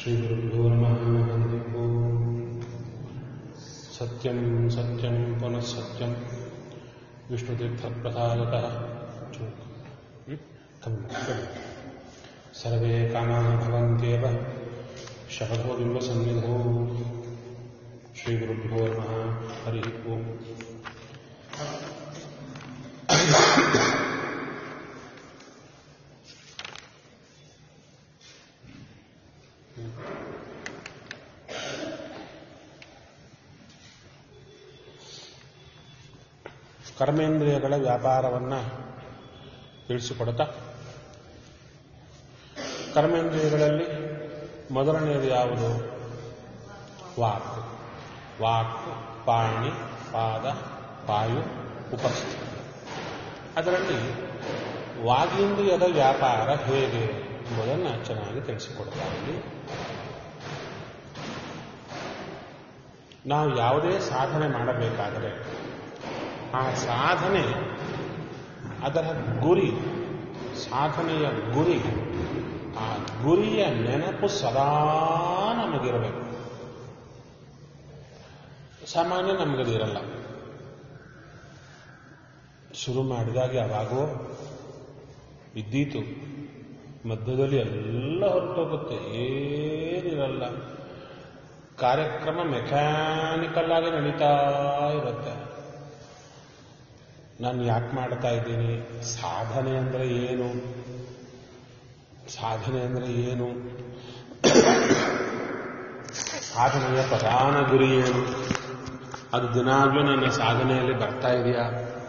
श्रीगुरुभ्यो नमः हरिः ओम् सत्यं सत्यं पुनः सत्यं विष्णुतीर्थप्रसादतः हम्म? कम्- कम्. सर्वे कामाः भवन्त्येव शपथो बिम्बसन्निधौ श्रीगुरुभ्यो नमः हरिः ओम् ಕರ್ಮೇಂದ್ರಿಯಗಳ ವ್ಯಾಪಾರವನ್ನು ತಿಳಿಸಿಕೊಡುತ್ತಾ ಕರ್ಮೇಂದ್ರಿಯಗಳಲ್ಲಿ ಮೊದಲನೆಯದು ಯಾವುದು ವಾಕ್ ವಾಕ್ ಪಾಣಿ ಪಾದ ವಾಯು ಉಪಸ್ಥಿತಿ ಅದರಲ್ಲಿ ವಾಗೀಂದ್ರಿಯದ ವ್ಯಾಪಾರ ಹೇಗೆ ಎಂಬುದನ್ನು ಚೆನ್ನಾಗಿ ತಿಳಿಸಿಕೊಡ್ತಾ ಇಲ್ಲಿ ನಾವು ಯಾವುದೇ ಸಾಧನೆ ಮಾಡಬೇಕಾದರೆ ಆ ಸಾಧನೆ ಅದರ ಗುರಿ ಸಾಧನೆಯ ಗುರಿ ಆ ಗುರಿಯ ನೆನಪು ಸದಾ ನಮಗಿರಬೇಕು ಸಾಮಾನ್ಯ ನಮಗದು ಇರಲ್ಲ ಶುರು ಮಾಡಿದಾಗ ಯಾವಾಗೋ ಇದ್ದೀತು ಮಧ್ಯದಲ್ಲಿ ಎಲ್ಲ ಹೊರಟೋಗುತ್ತೆ ಏನಿರಲ್ಲ ಕಾರ್ಯಕ್ರಮ ಮೆಕ್ಯಾನಿಕಲ್ ಆಗಿ ನಡೀತಾ ಇರುತ್ತೆ ನಾನು ಯಾಕೆ ಮಾಡ್ತಾ ಇದ್ದೀನಿ ಸಾಧನೆ ಅಂದರೆ ಏನು ಸಾಧನೆ ಅಂದರೆ ಏನು ಸಾಧನೆಯ ಪ್ರಧಾನ ಗುರಿ ಏನು ಅದು ದಿನಾಗ್ಲೂ ನನ್ನ ಸಾಧನೆಯಲ್ಲಿ ಬರ್ತಾ ಇದೆಯಾ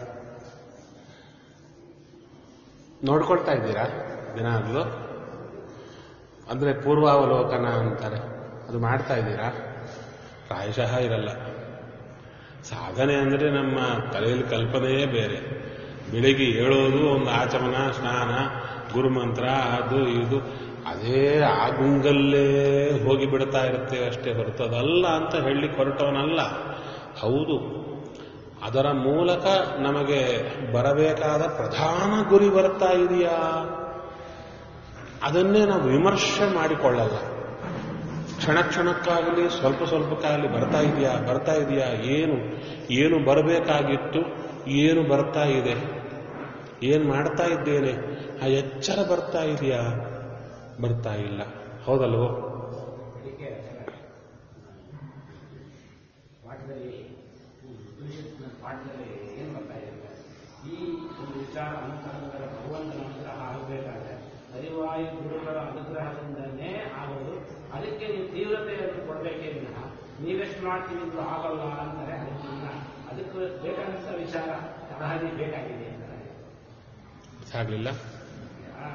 ನೋಡ್ಕೊಳ್ತಾ ಇದ್ದೀರಾ ದಿನಾಗ್ಲೂ ಅಂದ್ರೆ ಪೂರ್ವಾವಲೋಕನ ಅಂತಾರೆ ಅದು ಮಾಡ್ತಾ ಇದ್ದೀರಾ ಪ್ರಾಯಶಃ ಇರಲ್ಲ ಸಾಧನೆ ಅಂದರೆ ನಮ್ಮ ತಲೆಯಲ್ಲಿ ಕಲ್ಪನೆಯೇ ಬೇರೆ ಬೆಳಿಗ್ಗೆ ಹೇಳೋದು ಒಂದು ಆಚಮನ ಸ್ನಾನ ಗುರುಮಂತ್ರ ಅದು ಇದು ಅದೇ ಆ ಗುಂಗಲ್ಲೇ ಹೋಗಿ ಬಿಡ್ತಾ ಇರುತ್ತೆ ಅಷ್ಟೇ ಹೊರತು ಅದಲ್ಲ ಅಂತ ಹೇಳಲಿಕ್ಕೆ ಹೊರಟವನಲ್ಲ ಹೌದು ಅದರ ಮೂಲಕ ನಮಗೆ ಬರಬೇಕಾದ ಪ್ರಧಾನ ಗುರಿ ಬರ್ತಾ ಇದೆಯಾ ಅದನ್ನೇ ನಾವು ವಿಮರ್ಶೆ ಮಾಡಿಕೊಳ್ಳಲ್ಲ ಕ್ಷಣ ಕ್ಷಣಕ್ಕಾಗಲಿ ಸ್ವಲ್ಪ ಸ್ವಲ್ಪಕ್ಕಾಗಲಿ ಬರ್ತಾ ಇದೆಯಾ ಬರ್ತಾ ಇದೆಯಾ ಏನು ಏನು ಬರಬೇಕಾಗಿತ್ತು ಏನು ಬರ್ತಾ ಇದೆ ಏನು ಮಾಡ್ತಾ ಇದ್ದೇನೆ ಆ ಎಚ್ಚರ ಬರ್ತಾ ಇದೆಯಾ ಬರ್ತಾ ಇಲ್ಲ ಹೌದಲ್ವೋ ಅದಕ್ಕೆ ಪಾಠದಲ್ಲಿ ಉಪನಿಷತ್ತಿನ ಪಾಠದಲ್ಲಿ ಏನು ಬರ್ತಾ ಇದೆ ಅಂದ್ರೆ, ಈ ಒಂದು ವಿಚಾರ ಅನುಕರಣಗಳ ಭಗವಂತನ ಅನುಗ್ರಹ ಆಗಬೇಕಾದ್ರೆ ಹರಿವಾಯು ಗುರುಗಳ ಅನುಗ್ರಹದಿಂದನೇ ಆಗೋದು ಅದಕ್ಕೆ ನೀವು ತೀವ್ರತೆಯನ್ನು ಕೊಡಬೇಕೇ ವಿನಃ ನೀವೆಷ್ಟು ಮಾಡ್ತೀವಿ ಅಂದ್ರೂ ಆಗಲ್ಲ ಅಂತಾರೆ ಅದಕ್ಕೆ ಇನ್ನ ಅದಕ್ಕೆ ಬೇಕಾದಂಥ ವಿಚಾರ ಸಹಜ ಬೇಕಾಗಿದೆ ಅಂತಾರೆ ಆಗಲಿಲ್ಲ ಆ,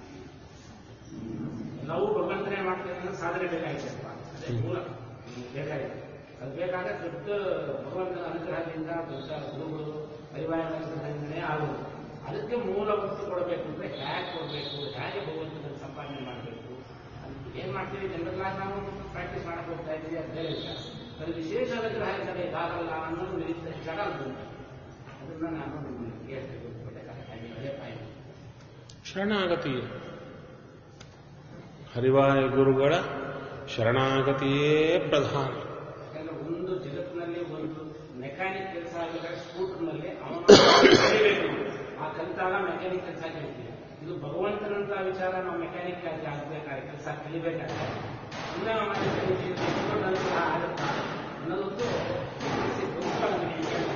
ನಾವು ಭಗವಂತನೇ ಮಾಡ್ತೇವೆ ಅನ್ನೋ ಸಾಧನೆ ಬೇಕಾಗಿತ್ತಪ್ಪ ಅದೇ ಮೂಲ ಹ್ಮ್, ಬೇಕಾಗಿದೆ ಅದು ಬೇಕಾದ್ರೆ ದೊಡ್ಡ ಭಗವಂತನ ಅನುಗ್ರಹದಿಂದ ದೊಡ್ಡ ಗುರುಗಳು ಪರಿವಾರದ ಅನುಗ್ರಹದಿಂದನೇ ಆಗುವುದು ಅದಕ್ಕೆ ಮೂಲ ವಸ್ತು ಕೊಡಬೇಕು ಅಂದ್ರೆ ಹೇಗೆ ಕೊಡಬೇಕು ಹೇಗೆ ಭಗವಂತನ ಸಂಪಾದನೆ ಮಾಡಬೇಕು ಅದು ಏನ್ ಮಾಡ್ತೀವಿ ಜನರಲ್ಲ ನಾವು ಪ್ರಾಕ್ಟೀಸ್ ಮಾಡಕ್ ಹೋಗ್ತಾ ಇದ್ದೀವಿ ಅದು ಬೇರೆ ವಿಚಾರ ಅದು ವಿಶೇಷ ಅನುಗ್ರಹ ಇದ್ದರೆ ಇದಾಗಲ್ಲ ಅನ್ನೋದು ವಿರುದ್ಧ ವಿಚಾರ ಅದು ಅದನ್ನ ನಾನು ನಿಮಗೆ ಹೇಳ್ಬೇಕು ಹಾಗೆ ಅದೇ ಪಾಯಿಂಟ್ ಶರಣಾಗತಿ ಹರಿವಾಯ ಗುರುಗಳ ಶರಣಾಗತಿಯೇ ಪ್ರಧಾನ ಯಾಕಂದ್ರೆ ಒಂದು ಜಗತ್ತಿನಲ್ಲಿ ಒಂದು ಮೆಕ್ಯಾನಿಕ್ ಕೆಲಸ ಆಗಿದ್ರೆ ಸ್ಕೂಟರ್ನಲ್ಲಿ ಅವನು ಕಲಿಬೇಕು ಆ ಕಲಿತಾಗ ಮೆಕ್ಯಾನಿಕ್ ಕೆಲಸ ಕಲಿತೀವಿ ಇದು ಭಗವಂತನಂತ ವಿಚಾರ ನಾವು ಮೆಕ್ಯಾನಿಕ್ ಆಗಿ ಆಗ್ಬೇಕಾದ್ರೆ ಕೆಲಸ ಕಲಿಬೇಕಾದ್ರೆ ಇನ್ನ ಮಾಡಿ ಕಲಿತೀವಿ, ತಿಳ್ಕೊಂಡ ನಂತರ ಆಗುತ್ತಾ ಅನ್ನೋದೊಂದು ಮುಖ್ಯವಾಗಿದೆ ಈ ಕೆಲಸ.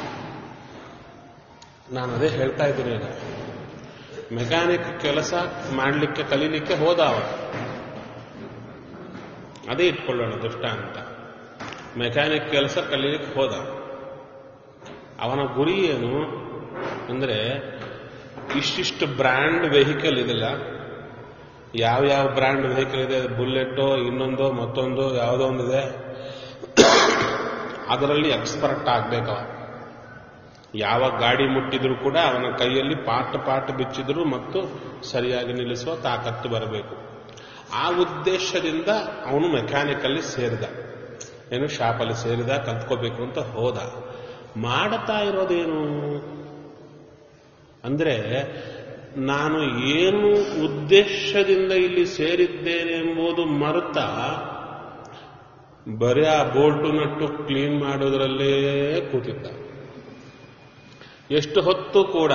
ನಾನು ಅದೇ ಹೇಳ್ತಾ ಇದ್ದೀನಿ ಈಗ ಮೆಕ್ಯಾನಿಕ್ ಕೆಲಸ ಮಾಡಲಿಕ್ಕೆ ಕಲೀಲಿಕ್ಕೆ ಹೋದ ಅವ ಅದೇ ಇಟ್ಕೊಳ್ಳೋಣ ದುಷ್ಟ ಅಂತ ಮೆಕ್ಯಾನಿಕ್ ಕೆಲಸ ಕಲೀಲಿಕ್ಕೆ ಹೋದ ಅವನ ಗುರಿ ಏನು ಅಂದ್ರೆ ಇಷ್ಟಿಷ್ಟು ಬ್ರ್ಯಾಂಡ್ ವೆಹಿಕಲ್ ಇದೆಲ್ಲ ಯಾವ ಯಾವ ಬ್ರ್ಯಾಂಡ್ ವೆಹಿಕಲ್ ಇದೆ ಬುಲೆಟೋ ಇನ್ನೊಂದು ಮತ್ತೊಂದು ಯಾವುದೋ ಒಂದಿದೆ ಅದರಲ್ಲಿ ಎಕ್ಸ್ಪರ್ಟ್ ಆಗ್ಬೇಕವ ಯಾವ ಗಾಡಿ ಮುಟ್ಟಿದ್ರು ಕೂಡ ಅವನ ಕೈಯಲ್ಲಿ ಪಾಟ್ ಪಾಟ್ ಬಿಚ್ಚಿದ್ರು ಮತ್ತು ಸರಿಯಾಗಿ ನಿಲ್ಲಿಸುವ ತಾಕತ್ತು ಬರಬೇಕು ಆ ಉದ್ದೇಶದಿಂದ ಅವನು ಮೆಕ್ಯಾನಿಕಲ್ಲಿ ಸೇರಿದ ಏನು ಶಾಪಲ್ಲಿ ಸೇರಿದ ಕಲ್ತ್ಕೋಬೇಕು ಅಂತ ಹೋದ ಮಾಡ್ತಾ ಇರೋದೇನು ಅಂದ್ರೆ ನಾನು ಏನು ಉದ್ದೇಶದಿಂದ ಇಲ್ಲಿ ಸೇರಿದ್ದೇನೆ ಎಂಬುದು ಮರುತ ಬರೀ ಆ ಬೋಲ್ಟು ನಟ್ಟು ಕ್ಲೀನ್ ಮಾಡೋದ್ರಲ್ಲೇ ಕೂತಿದ್ದ ಎಷ್ಟು ಹೊತ್ತು ಕೂಡ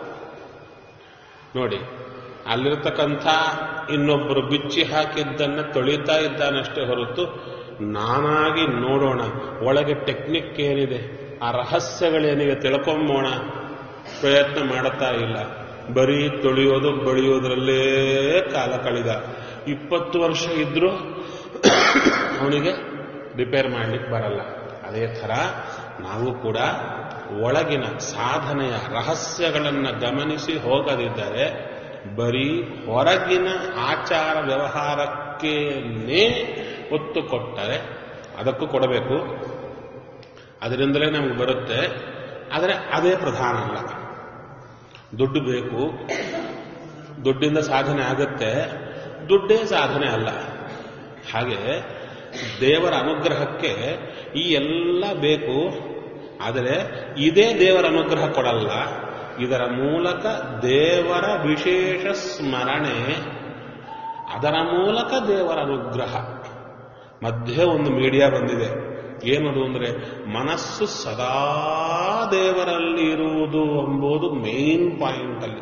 ನೋಡಿ ಅಲ್ಲಿರ್ತಕ್ಕಂಥ ಇನ್ನೊಬ್ಬರು ಬಿಚ್ಚಿ ಹಾಕಿದ್ದನ್ನ ತೊಳಿತಾ ಇದ್ದಾನಷ್ಟೇ ಹೊರತು ನಾನಾಗಿ ನೋಡೋಣ ಒಳಗೆ ಟೆಕ್ನಿಕ್ ಏನಿದೆ ಆ ರಹಸ್ಯಗಳೇನಿವೆ ತಿಳ್ಕೊಂಬೋಣ ಪ್ರಯತ್ನ ಮಾಡುತ್ತಾ ಇಲ್ಲ ಬರೀ ತೊಳೆಯೋದು ಬಳಿಯೋದ್ರಲ್ಲೇ ಕಾಲ ಕಳೆದ ಇಪ್ಪತ್ತು ವರ್ಷ ಇದ್ರೂ ಅವನಿಗೆ ರಿಪೇರ್ ಮಾಡ್ಲಿಕ್ಕೆ ಬರಲ್ಲ ಅದೇ ಥರ ನಾವು ಕೂಡ ಒಳಗಿನ ಸಾಧನೆಯ ರಹಸ್ಯಗಳನ್ನು ಗಮನಿಸಿ ಹೋಗದಿದ್ದರೆ ಬರೀ ಹೊರಗಿನ ಆಚಾರ ವ್ಯವಹಾರಕ್ಕೇನೇ ಒತ್ತು ಕೊಟ್ಟರೆ ಅದಕ್ಕೂ ಕೊಡಬೇಕು ಅದರಿಂದಲೇ ನಮಗೆ ಬರುತ್ತೆ ಆದರೆ ಅದೇ ಪ್ರಧಾನ ಅಲ್ಲ ದುಡ್ಡು ಬೇಕು ದುಡ್ಡಿಂದ ಸಾಧನೆ ಆಗುತ್ತೆ ದುಡ್ಡೇ ಸಾಧನೆ ಅಲ್ಲ ಹಾಗೆ ದೇವರ ಅನುಗ್ರಹಕ್ಕೆ ಈ ಎಲ್ಲ ಬೇಕು ಆದರೆ ಇದೇ ದೇವರ ಅನುಗ್ರಹ ಕೊಡಲ್ಲ ಇದರ ಮೂಲಕ ದೇವರ ವಿಶೇಷ ಸ್ಮರಣೆ ಅದರ ಮೂಲಕ ದೇವರ ಅನುಗ್ರಹ ಮಧ್ಯೆ ಒಂದು ಮೀಡಿಯಾ ಬಂದಿದೆ ಏನದು ಅಂದರೆ ಮನಸ್ಸು ಸದಾ ದೇವರಲ್ಲಿ ಇರುವುದು ಎಂಬುದು ಮೇನ್ ಪಾಯಿಂಟ್ ಅಲ್ಲಿ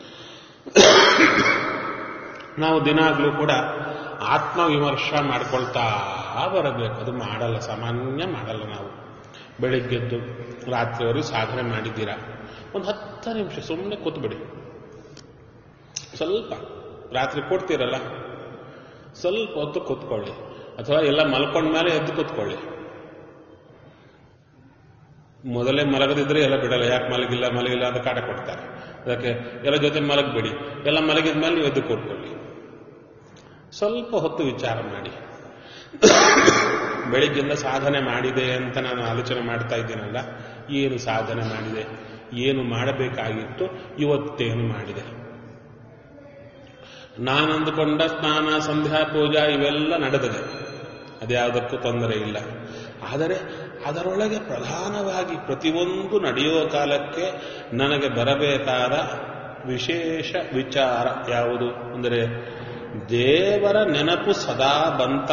ನಾವು ದಿನಾಗ್ಲೂ ಕೂಡ ಆತ್ಮವಿಮರ್ಶ ಮಾಡ್ಕೊಳ್ತಾ ಬರಬೇಕು ಅದು ಮಾಡಲ್ಲ ಸಾಮಾನ್ಯ ಮಾಡಲ್ಲ ನಾವು ಬೆಳಿಗ್ಗೆದ್ದು ರಾತ್ರಿವರೆಗೂ ಸಾಧನೆ ಮಾಡಿದ್ದೀರಾ ಒಂದು ಹತ್ತು ನಿಮಿಷ ಸುಮ್ಮನೆ ಕೂತ್ಬಿಡಿ ಸ್ವಲ್ಪ ರಾತ್ರಿ ಕೊಡ್ತೀರಲ್ಲ ಸ್ವಲ್ಪ ಹೊತ್ತು ಕೂತ್ಕೊಳ್ಳಿ ಅಥವಾ ಎಲ್ಲ ಮಲ್ಕೊಂಡ ಮೇಲೆ ಎದ್ದು ಕೂತ್ಕೊಳ್ಳಿ ಮೊದಲೇ ಮಲಗದಿದ್ರೆ ಎಲ್ಲ ಬಿಡಲ್ಲ ಯಾಕೆ ಮಲಗಿಲ್ಲ ಮಲಗಿಲ್ಲ ಅಂತ ಕಾಟ ಕೊಡ್ತಾರೆ ಅದಕ್ಕೆ ಎಲ್ಲ ಜೊತೆ ಮಲಗಬೇಡಿ ಎಲ್ಲ ಮಲಗಿದ ಮೇಲೆ ನೀವು ಎದ್ದು ಕೂತ್ಕೊಳ್ಳಿ ಸ್ವಲ್ಪ ಹೊತ್ತು ವಿಚಾರ ಮಾಡಿ ಬೆಳಿಗ್ಗೆಯಿಂದ ಸಾಧನೆ ಮಾಡಿದೆ ಅಂತ ನಾನು ಆಲೋಚನೆ ಮಾಡ್ತಾ ಇದ್ದೀನಲ್ಲ ಏನು ಸಾಧನೆ ಮಾಡಿದೆ ಏನು ಮಾಡಬೇಕಾಗಿತ್ತು ಇವತ್ತೇನು ಮಾಡಿದೆ ನಾನು ಅಂದುಕೊಂಡ ಸ್ನಾನ ಸಂಧ್ಯಾ ಪೂಜಾ ಇವೆಲ್ಲ ನಡೆದಿದೆ ಅದ್ಯಾವುದಕ್ಕೂ ತೊಂದರೆ ಇಲ್ಲ ಆದರೆ ಅದರೊಳಗೆ ಪ್ರಧಾನವಾಗಿ ಪ್ರತಿಯೊಂದು ನಡೆಯುವ ಕಾಲಕ್ಕೆ ನನಗೆ ಬರಬೇಕಾದ ವಿಶೇಷ ವಿಚಾರ ಯಾವುದು ಅಂದರೆ ದೇವರ ನೆನಪು ಸದಾ ಬಂತ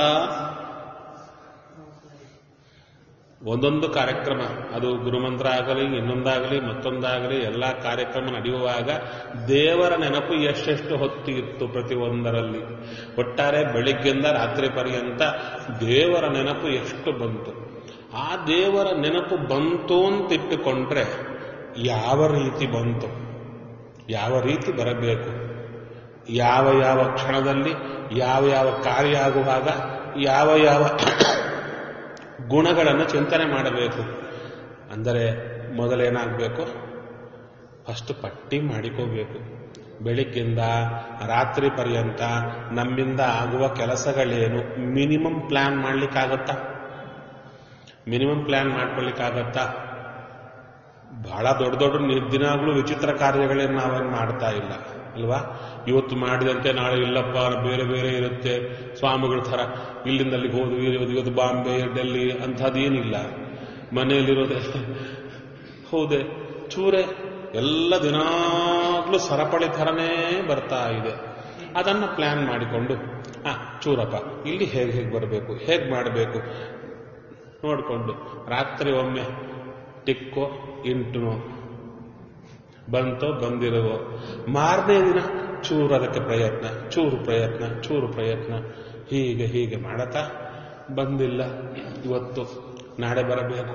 ಒಂದೊಂದು ಕಾರ್ಯಕ್ರಮ ಅದು ಗುರುಮಂತ್ರ ಆಗಲಿ ಇನ್ನೊಂದಾಗಲಿ ಮತ್ತೊಂದಾಗಲಿ ಎಲ್ಲ ಕಾರ್ಯಕ್ರಮ ನಡೆಯುವಾಗ ದೇವರ ನೆನಪು ಎಷ್ಟೆಷ್ಟು ಹೊತ್ತಿಗಿತ್ತು ಪ್ರತಿಯೊಂದರಲ್ಲಿ ಒಟ್ಟಾರೆ ಬೆಳಿಗ್ಗೆಯಿಂದ ರಾತ್ರಿ ಪರ್ಯಂತ ದೇವರ ನೆನಪು ಎಷ್ಟು ಬಂತು ಆ ದೇವರ ನೆನಪು ಬಂತು ಅಂತಿಟ್ಟುಕೊಂಡ್ರೆ ಯಾವ ರೀತಿ ಬಂತು ಯಾವ ರೀತಿ ಬರಬೇಕು ಯಾವ ಯಾವ ಕ್ಷಣದಲ್ಲಿ ಯಾವ ಯಾವ ಕಾರ್ಯ ಆಗುವಾಗ ಯಾವ ಯಾವ ಗುಣಗಳನ್ನು ಚಿಂತನೆ ಮಾಡಬೇಕು ಅಂದರೆ ಮೊದಲೇನಾಗಬೇಕು ಫಸ್ಟ್ ಪಟ್ಟಿ ಮಾಡಿಕೋಬೇಕು ಬೆಳಿಗ್ಗಿಂದ ರಾತ್ರಿ ಪರ್ಯಂತ ನಮ್ಮಿಂದ ಆಗುವ ಕೆಲಸಗಳೇನು ಮಿನಿಮಮ್ ಪ್ಲಾನ್ ಮಾಡ್ಲಿಕ್ಕಾಗತ್ತಾ ಮಿನಿಮಮ್ ಪ್ಲಾನ್ ಮಾಡ್ಕೊಳ್ಳಿಕ್ಕಾಗತ್ತಾ ಬಹಳ ದೊಡ್ಡ ದೊಡ್ಡ ದಿನಾಗ್ಲೂ ವಿಚಿತ್ರ ಕಾರ್ಯಗಳೇನು ನಾವೇನು ಮಾಡ್ತಾ ಇಲ್ಲ ಅಲ್ವಾ ಇವತ್ತು ಮಾಡಿದಂತೆ ನಾಳೆ ಇಲ್ಲಪ್ಪ ಬೇರೆ ಬೇರೆ ಇರುತ್ತೆ ಸ್ವಾಮಿಗಳ ಥರ ಇಲ್ಲಿಂದ ಅಲ್ಲಿಗೆ ಹೋದ್ವಿ ಇವತ್ತು ಬಾಂಬೆ ಡೆಲ್ಲಿ ಅಂಥದ್ದೇನಿಲ್ಲ ಮನೆಯಲ್ಲಿರೋದೆ ಹೌದೆ ಚೂರೆ ಎಲ್ಲ ದಿನಾಗ್ಲೂ ಸರಪಳಿ ಥರನೇ ಬರ್ತಾ ಇದೆ ಅದನ್ನು ಪ್ಲಾನ್ ಮಾಡಿಕೊಂಡು ಆ ಚೂರಪ್ಪ ಇಲ್ಲಿ ಹೇಗೆ ಹೇಗೆ ಬರಬೇಕು ಹೇಗೆ ಮಾಡಬೇಕು ನೋಡಿಕೊಂಡು ರಾತ್ರಿ ಒಮ್ಮೆ ಟಿಕ್ಕೋ ಇಂಟುನೋ ಬಂತೋ ಬಂದಿರುವೋ ಮಾರನೇ ದಿನ ಚೂರು ಅದಕ್ಕೆ ಪ್ರಯತ್ನ ಚೂರು ಪ್ರಯತ್ನ ಚೂರು ಪ್ರಯತ್ನ ಹೀಗೆ ಹೀಗೆ ಮಾಡತಾ ಬಂದಿಲ್ಲ ಇವತ್ತು ನಾಳೆ ಬರಬೇಕು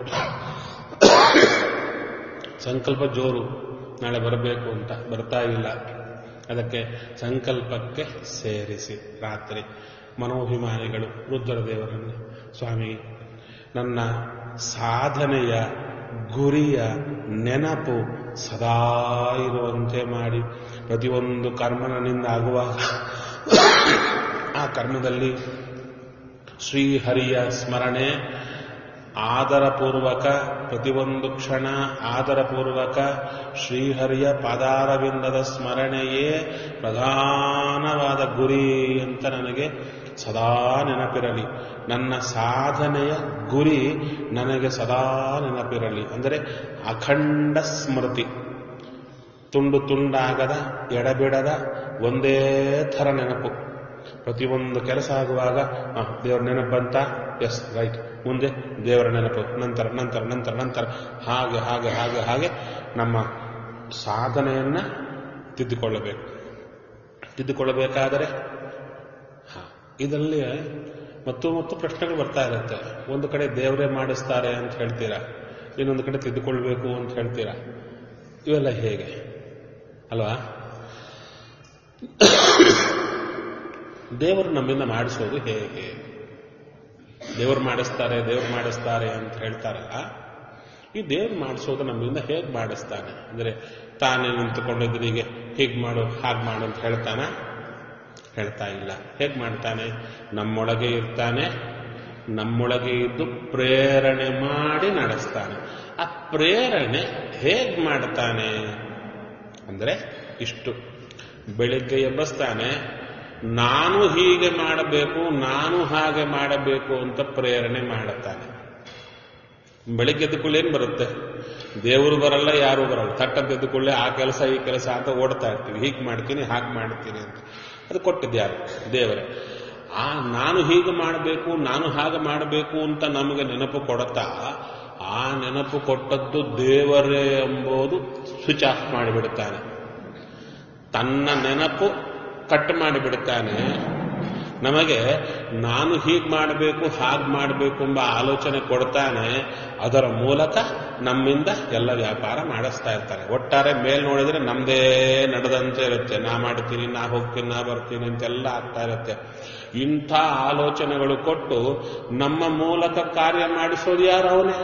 ಸಂಕಲ್ಪ ಜೋರು ನಾಳೆ ಬರಬೇಕು ಅಂತ ಬರ್ತಾ ಇಲ್ಲ ಅದಕ್ಕೆ ಸಂಕಲ್ಪಕ್ಕೆ ಸೇರಿಸಿ ರಾತ್ರಿ ಮನೋಭಿಮಾನಿಗಳು ರುದ್ರ ದೇವರನ್ನು ಸ್ವಾಮಿ ನನ್ನ ಸಾಧನೆಯ ಗುರಿಯ ನೆನಪು ಸದಾ ಇರುವಂತೆ ಮಾಡಿ ಪ್ರತಿಯೊಂದು ಕರ್ಮ ನನ್ನಿಂದ ಆಗುವಾಗ ಆ ಕರ್ಮದಲ್ಲಿ ಶ್ರೀಹರಿಯ ಸ್ಮರಣೆ ಆದರಪೂರ್ವಕ ಪ್ರತಿಯೊಂದು ಕ್ಷಣ ಆದರಪೂರ್ವಕ ಶ್ರೀಹರಿಯ ಪಾದಾರವಿಂದದ ಸ್ಮರಣೆಯೇ ಪ್ರಧಾನವಾದ ಗುರಿ ಅಂತ ನನಗೆ ಸದಾ ನೆನಪಿರಲಿ ನನ್ನ ಸಾಧನೆಯ ಗುರಿ ನನಗೆ ಸದಾ ನೆನಪಿರಲಿ ಅಂದರೆ ಅಖಂಡ ಸ್ಮೃತಿ ತುಂಡು ತುಂಡಾಗದ ಎಡಬಿಡದ ಒಂದೇ ಥರ ನೆನಪು ಪ್ರತಿಯೊಂದು ಕೆಲಸ ಆಗುವಾಗ ಆ, ದೇವರ ನೆನಪು ಬಂತ ಎಸ್ ರೈಟ್ ಮುಂದೆ ದೇವರ ನೆನಪು ನಂತರ ನಂತರ ನಂತರ ನಂತರ ಹಾಗೆ ಹಾಗೆ ಹಾಗೆ ಹಾಗೆ ನಮ್ಮ ಸಾಧನೆಯನ್ನ ತಿದ್ದುಕೊಳ್ಳಬೇಕು ತಿದ್ದುಕೊಳ್ಳಬೇಕಾದರೆ ಹಾ, ಇದರಲ್ಲಿ ಮತ್ತು ಮತ್ತು ಪ್ರಶ್ನೆಗಳು ಬರ್ತಾ ಇರುತ್ತೆ ಒಂದು ಕಡೆ ದೇವರೇ ಮಾಡಿಸ್ತಾರೆ ಅಂತ ಹೇಳ್ತೀರಾ ಇನ್ನೊಂದು ಕಡೆ ತಿದ್ದುಕೊಳ್ಬೇಕು ಅಂತ ಹೇಳ್ತೀರಾ ಇವೆಲ್ಲ ಹೇಗೆ ಅಲ್ವಾ ದೇವರು ನಮ್ಮಿಂದ ಮಾಡಿಸೋದು ಹೇಗೆ ದೇವರು ಮಾಡಿಸ್ತಾರೆ ದೇವರು ಮಾಡಿಸ್ತಾರೆ ಅಂತ ಹೇಳ್ತಾರಲ್ಲ ಈ ದೇವ್ರು ಮಾಡಿಸೋದು ನಮ್ಮಿಂದ ಹೇಗೆ ಮಾಡಿಸ್ತಾನೆ ಅಂದ್ರೆ ತಾನೇ ನಿಂತುಕೊಂಡಿದ್ರಿಗೆ ಹೀಗೆ ಮಾಡು ಹಾಗೆ ಮಾಡು ಅಂತ ಹೇಳ್ತಾನ ಹೇಳ್ತಾ ಇಲ್ಲ ಹೇಗೆ ಮಾಡ್ತಾನೆ ನಮ್ಮೊಳಗೆ ಇರ್ತಾನೆ ನಮ್ಮೊಳಗೆ ಇದ್ದು ಪ್ರೇರಣೆ ಮಾಡಿ ನಡೆಸ್ತಾನೆ ಆ ಪ್ರೇರಣೆ ಹೇಗೆ ಮಾಡ್ತಾನೆ ಅಂದ್ರೆ ಇಷ್ಟು ಬೆಳಿಗ್ಗೆ ಎಬ್ಬಸ್ತಾನೆ ನಾನು ಹೀಗೆ ಮಾಡಬೇಕು ನಾನು ಹಾಗೆ ಮಾಡಬೇಕು ಅಂತ ಪ್ರೇರಣೆ ಮಾಡುತ್ತಾನೆ ಬೆಳಿಗ್ಗೆ ಎದ್ದುಕೊಳ್ಳಿ ಏನ್ ಬರುತ್ತೆ ದೇವರು ಬರಲ್ಲ ಯಾರು ಬರಲ್ಲ ತಟ್ಟಂತ ಎದ್ದುಕೊಳ್ಳಿ ಆ ಕೆಲಸ ಈ ಕೆಲಸ ಅಂತ ಓಡ್ತಾ ಇರ್ತೀವಿ ಹೀಗೆ ಮಾಡ್ತೀನಿ ಹಾಗೆ ಮಾಡ್ತೀನಿ ಅಂತ ಅದು ಕೊಟ್ಟಿದ್ದು ಯಾರು ದೇವರೇ ಆ ನಾನು ಹೀಗೆ ಮಾಡಬೇಕು ನಾನು ಹಾಗೆ ಮಾಡಬೇಕು ಅಂತ ನಮಗೆ ನೆನಪು ಕೊಡುತ್ತಾ ಆ ನೆನಪು ಕೊಟ್ಟದ್ದು ದೇವರೇ ಎಂಬುದು ಸ್ವಿಚ್ ಆಫ್ ಮಾಡಿಬಿಡುತ್ತಾನೆ ತನ್ನ ನೆನಪು ಕಟ್ ಮಾಡಿಬಿಡುತ್ತಾನೆ ನಮಗೆ ನಾನು ಹೀಗೆ ಮಾಡಬೇಕು ಹಾಗೆ ಮಾಡಬೇಕು ಎಂಬ ಆಲೋಚನೆ ಕೊಡ್ತಾನೆ ಅದರ ಮೂಲಕ ನಮ್ಮಿಂದ ಎಲ್ಲ ವ್ಯಾಪಾರ ಮಾಡಿಸ್ತಾ ಇರ್ತಾನೆ ಒಟ್ಟಾರೆ ಮೇಲ್ ನೋಡಿದ್ರೆ ನಮ್ದೇ ನಡೆದಂತೆ ಇರುತ್ತೆ ನಾ ಮಾಡ್ತೀನಿ ನಾ ಹೋಗ್ತೀನಿ ನಾ ಬರ್ತೀನಿ ಅಂತೆಲ್ಲ ಆಗ್ತಾ ಇರುತ್ತೆ ಇಂಥ ಆಲೋಚನೆಗಳು ಕೊಟ್ಟು ನಮ್ಮ ಮೂಲಕ ಕಾರ್ಯ ಮಾಡಿಸೋದು ಯಾರು ಅವನೇ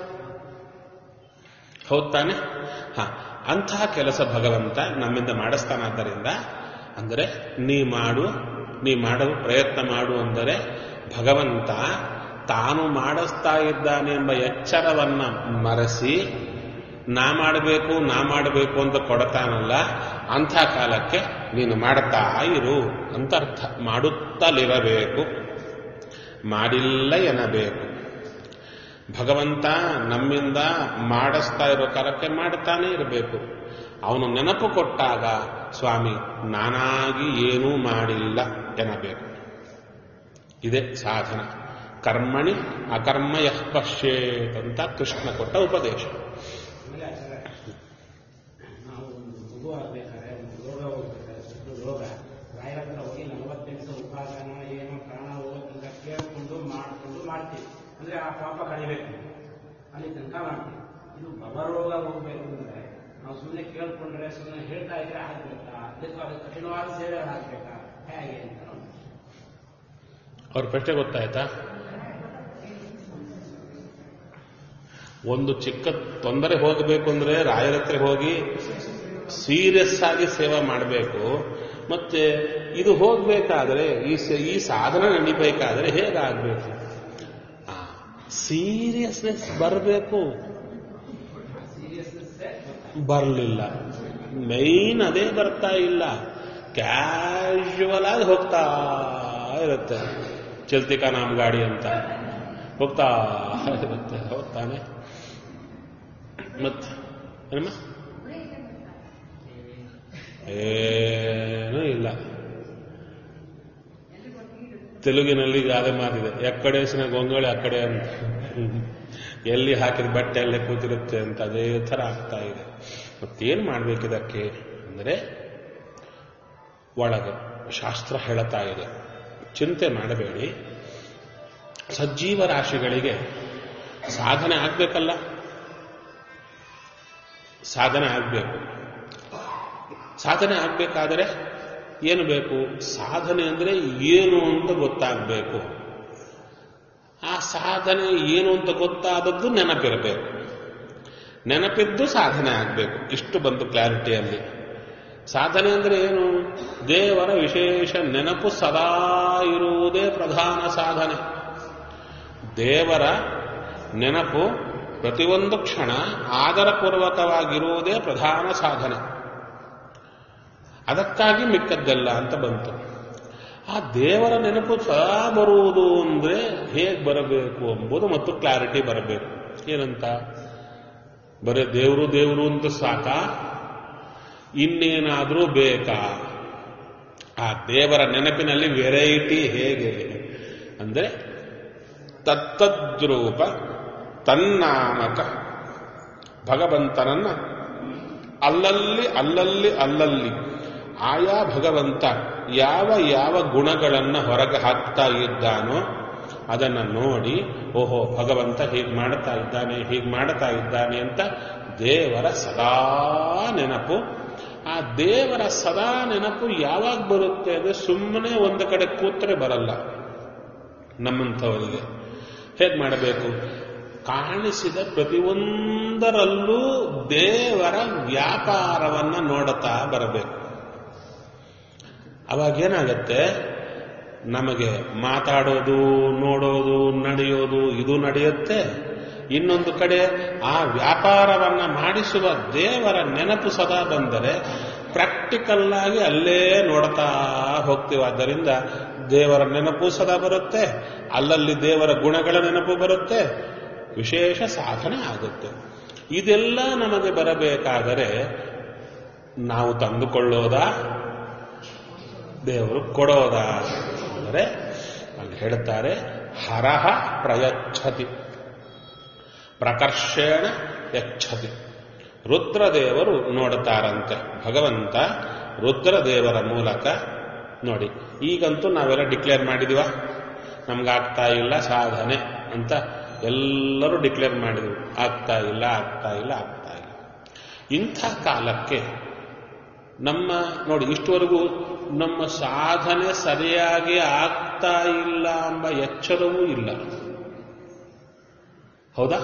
ಹೌದ್ ತಾನೆ ಹ ಅಂತಹ ಕೆಲಸ ಭಗವಂತ ನಮ್ಮಿಂದ ಮಾಡಿಸ್ತಾನಾದ್ದರಿಂದ ಅಂದರೆ ನೀ ಮಾಡು ನೀ ಮಾಡಲು ಪ್ರಯತ್ನ ಮಾಡು ಅಂದರೆ ಭಗವಂತ ತಾನು ಮಾಡಿಸ್ತಾ ಇದ್ದಾನೆ ಎಂಬ ಎಚ್ಚರವನ್ನ ಮರೆಸಿ ನಾ ಮಾಡಬೇಕು ನಾ ಮಾಡಬೇಕು ಅಂತ ಕೊಡತಾನಲ್ಲ ಅಂಥ ಕಾಲಕ್ಕೆ ನೀನು ಮಾಡುತ್ತಾ ಇರು ಅಂತ ಅರ್ಥ ಮಾಡುತ್ತಲಿರಬೇಕು ಮಾಡಿಲ್ಲ ಎನ್ನಬೇಕು ಭಗವಂತ ನಮ್ಮಿಂದ ಮಾಡಿಸ್ತಾ ಇರೋ ಕಾಲಕ್ಕೆ ಮಾಡ್ತಾನೆ ಇರಬೇಕು ಅವನು ನೆನಪು ಕೊಟ್ಟಾಗ ಸ್ವಾಮಿ ನಾನಾಗಿ ಏನೂ ಮಾಡಿಲ್ಲ ಎನ್ನಬೇಕು ಇದೇ ಸಾಧನ ಕರ್ಮಣಿ ಅಕರ್ಮ ಯಃ ಪಶ್ಯೇತ್ ಅಂತ ಕೃಷ್ಣ ಕೊಟ್ಟ ಉಪದೇಶ ಆಮೇಲೆ ಆಚಾರ್ಯ, ನಾವು ಒಂದು ಮಗು ಆಗ್ಬೇಕಾದ್ರೆ ಒಂದು ರೋಗ ಹೋಗ್ಬೇಕಾದ್ರೆ ಸುತ್ತು ರೋಗ ರಾಯರ ಹತ್ರ ಹೋಗಿ ನಲವತ್ತೆಂಟು ಉಪಾದಾನ ಏನೋ ಪ್ರಾಣ ಹೋಗೋದಂತ ಕೇಳ್ಕೊಂಡು ಮಾಡಿಕೊಂಡು ಮಾಡ್ತೀವಿ ಅಂದ್ರೆ ಆ ಪಾಪ ಕಳಿಬೇಕು ಅಲ್ಲಿ ತನಕ ಮಾಡ್ತೀವಿ ಇದು ಭವರೋಗ ಹೋಗ್ಬೇಕು ಅಂದ್ರೆ ನಾವು ಸುಮ್ಮನೆ ಕೇಳ್ಕೊಂಡ್ರೆ ಸುಮ್ಮನೆ ಹೇಳ್ತಾ ಇದ್ರೆ ಆಗ್ಬೇಕಾ ಅದಕ್ಕೆ ಅದು ಕಠಿಣವಾದ ಸೇವೆ ಆಗ್ಬೇಕಾ ಹೇಗೆ ಅಂತ ನೋಡಿ. ಅವ್ರ ಪ್ರಶ್ನೆ ಗೊತ್ತಾಯ್ತಾ ಒಂದು ಚಿಕ್ಕ ತೊಂದರೆ ಹೋಗಬೇಕು ಅಂದ್ರೆ ರಾಯರ ಹತ್ರ ಹೋಗಿ ಸೀರಿಯಸ್ ಆಗಿ ಸೇವೆ ಮಾಡಬೇಕು ಮತ್ತೆ ಇದು ಹೋಗ್ಬೇಕಾದ್ರೆ ಈ ಸ- ಈ ಸಾಧನ ನಡಿಬೇಕಾದ್ರೆ ಹೇಗಾಗಬೇಕು ಸೀರಿಯಸ್ನೆಸ್ ಬರಬೇಕು ಸೀರಿಯಸ್ನೆಸ್ ಬರಲಿಲ್ಲ ಮೈನ್ ಅದೇ ಬರ್ತಾ ಇಲ್ಲ ಕ್ಯಾಶುವಲ್ ಆಗಿ ಹೋಗ್ತಾ ಇರುತ್ತೆ ಚಲ್ತಿಕಾ ನಾಮ್ ಗಾಡಿ ಅಂತ ಹೋಗ್ತಾ ಇರುತ್ತೆ ಹೋಗ್ತಾನೆ ಮತ್ತೆ ಏನಮ್ಮ ಏನೂ ಇಲ್ಲ ತೆಲುಗಿನಲ್ಲಿ ಗಾದೆ ಮಾತಿದೆ ಎಕ್ಕಡೇಸಿನ ಗೊಂಗಳಿ ಆ ಕಡೆ ಅಂತ ಎಲ್ಲಿ ಹಾಕಿದ ಬಟ್ಟೆ ಅಲ್ಲೇ ಕೂತಿರುತ್ತೆ ಅಂತ ಅದೇ ಥರ ಆಗ್ತಾ ಇದೆ ಮತ್ತೇನು ಮಾಡಬೇಕಿದಕ್ಕೆ ಅಂದರೆ ಒಳಗೆ ಶಾಸ್ತ್ರ ಹೇಳುತ್ತಾ ಇದೆ ಚಿಂತೆ ಮಾಡಬೇಡಿ ಸಜ್ಜೀವ ರಾಶಿಗಳಿಗೆ ಸಾಧನೆ ಆಗ್ಬೇಕಲ್ಲ ಸಾಧನೆ ಆಗಬೇಕು ಸಾಧನೆ ಆಗಬೇಕಾದರೆ ಏನು ಬೇಕು ಸಾಧನೆ ಅಂದರೆ ಏನು ಅಂತ ಗೊತ್ತಾಗಬೇಕು ಆ ಸಾಧನೆ ಏನು ಅಂತ ಗೊತ್ತಾದದ್ದು ನೆನಪಿರಬೇಕು ನೆನಪಿದ್ದು ಸಾಧನೆ ಆಗಬೇಕು ಇಷ್ಟು ಬಂತು ಕ್ಲಾರಿಟಿಯಲ್ಲಿ ಸಾಧನೆ ಅಂದರೆ ಏನು ದೇವರ ವಿಶೇಷ ನೆನಪು ಸದಾ ಇರುವುದೇ ಪ್ರಧಾನ ಸಾಧನೆ ದೇವರ ನೆನಪು ಪ್ರತಿಯೊಂದು ಕ್ಷಣ ಆದರಪೂರ್ವಕವಾಗಿರುವುದೇ ಪ್ರಧಾನ ಸಾಧನೆ ಅದಕ್ಕಾಗಿ ಮಿಕ್ಕದ್ದೆಲ್ಲ ಅಂತ ಬಂತು ಆ ದೇವರ ನೆನಪು ಸದಾ ಬರುವುದು ಅಂದ್ರೆ ಹೇಗೆ ಬರಬೇಕು ಎಂಬುದು ಮತ್ತು ಕ್ಲಾರಿಟಿ ಬರಬೇಕು ಏನಂತ ಬರೀ ದೇವರು ದೇವರು ಅಂತ ಸಾಕ ಇನ್ನೇನಾದರೂ ಬೇಕಾ ಆ ದೇವರ ನೆನಪಿನಲ್ಲಿ ವೆರೈಟಿ ಹೇಗೆ ಅಂದರೆ ತತ್ತದ್ರೂಪ ತನ್ನಾಮಕ ಭಗವಂತನನ್ನ ಅಲ್ಲಲ್ಲಿ ಅಲ್ಲಲ್ಲಿ ಅಲ್ಲಲ್ಲಿ ಆಯಾ ಭಗವಂತ ಯಾವ ಯಾವ ಗುಣಗಳನ್ನು ಹೊರಗೆ ಹಾಕ್ತಾ ಇದ್ದಾನೋ ಅದನ್ನು ನೋಡಿ ಓಹೋ ಭಗವಂತ ಹೀಗೆ ಮಾಡ್ತಾ ಇದ್ದಾನೆ ಹೀಗೆ ಮಾಡ್ತಾ ಇದ್ದಾನೆ ಅಂತ ದೇವರ ಸದಾ ನೆನಪು ಆ ದೇವರ ಸದಾ ನೆನಪು ಯಾವಾಗ ಬರುತ್ತೆ ಅಂದರೆ ಸುಮ್ಮನೆ ಒಂದು ಕಡೆ ಕೂತ್ರೆ ಬರಲ್ಲ ನಮ್ಮಂಥವರಿಗೆ ಹೇಗೆ ಮಾಡಬೇಕು ಕಾಣಿಸಿದ ಪ್ರತಿಯೊಂದರಲ್ಲೂ ದೇವರ ವ್ಯಾಪಾರವನ್ನು ನೋಡುತ್ತಾ ಬರಬೇಕು ಅವಾಗೇನಾಗತ್ತೆ ನಮಗೆ ಮಾತಾಡೋದು ನೋಡೋದು ನಡೆಯೋದು ಇದು ನಡೆಯುತ್ತೆ ಇನ್ನೊಂದು ಕಡೆ ಆ ವ್ಯಾಪಾರವನ್ನ ಮಾಡಿಸುವ ದೇವರ ನೆನಪು ಸದಾ ಬಂದರೆ ಪ್ರಾಕ್ಟಿಕಲ್ ಆಗಿ ಅಲ್ಲೇ ನೋಡ್ತಾ ಹೋಗ್ತೀವಿ ಆದ್ದರಿಂದ ದೇವರ ನೆನಪು ಸದಾ ಬರುತ್ತೆ ಅಲ್ಲಲ್ಲಿ ದೇವರ ಗುಣಗಳ ನೆನಪು ಬರುತ್ತೆ ವಿಶೇಷ ಸಾಧನೆ ಆಗುತ್ತೆ ಇದೆಲ್ಲ ನಮಗೆ ಬರಬೇಕಾದರೆ ನಾವು ತಂದುಕೊಳ್ಳೋದಾ ದೇವರು ಕೊಡೋದಾ ಅಂದರೆ ಅಲ್ಲಿ ಹೇಳುತ್ತಾರೆ ಹರಹ ಪ್ರಯಚ್ಛತಿ ಪ್ರಕರ್ಷೇಣ ಯಚ್ಛತಿ ರುದ್ರದೇವರು ನೋಡುತ್ತಾರಂತೆ ಭಗವಂತ ರುದ್ರದೇವರ ಮೂಲಕ ನೋಡಿ ಈಗಂತೂ ನಾವೆಲ್ಲ ಡಿಕ್ಲೇರ್ ಮಾಡಿದೀವ ನಮ್ಗಾಗ್ತಾ ಇಲ್ಲ ಸಾಧನೆ ಅಂತ ಎಲ್ಲರೂ ಡಿಕ್ಲೇರ್ ಮಾಡಿದ್ವಿ ಆಗ್ತಾ ಇಲ್ಲ ಆಗ್ತಾ ಇಲ್ಲ ಆಗ್ತಾ ಇಲ್ಲ ಇಂಥ ಕಾಲಕ್ಕೆ ನಮ್ಮ ನೋಡಿ ಇಷ್ಟುವರೆಗೂ ನಮ್ಮ ಸಾಧನೆ ಸರಿಯಾಗಿ ಆಗ್ತಾ ಇಲ್ಲ ಎಂಬ ಎಚ್ಚರವೂ ಇಲ್ಲ ಹೌದಾ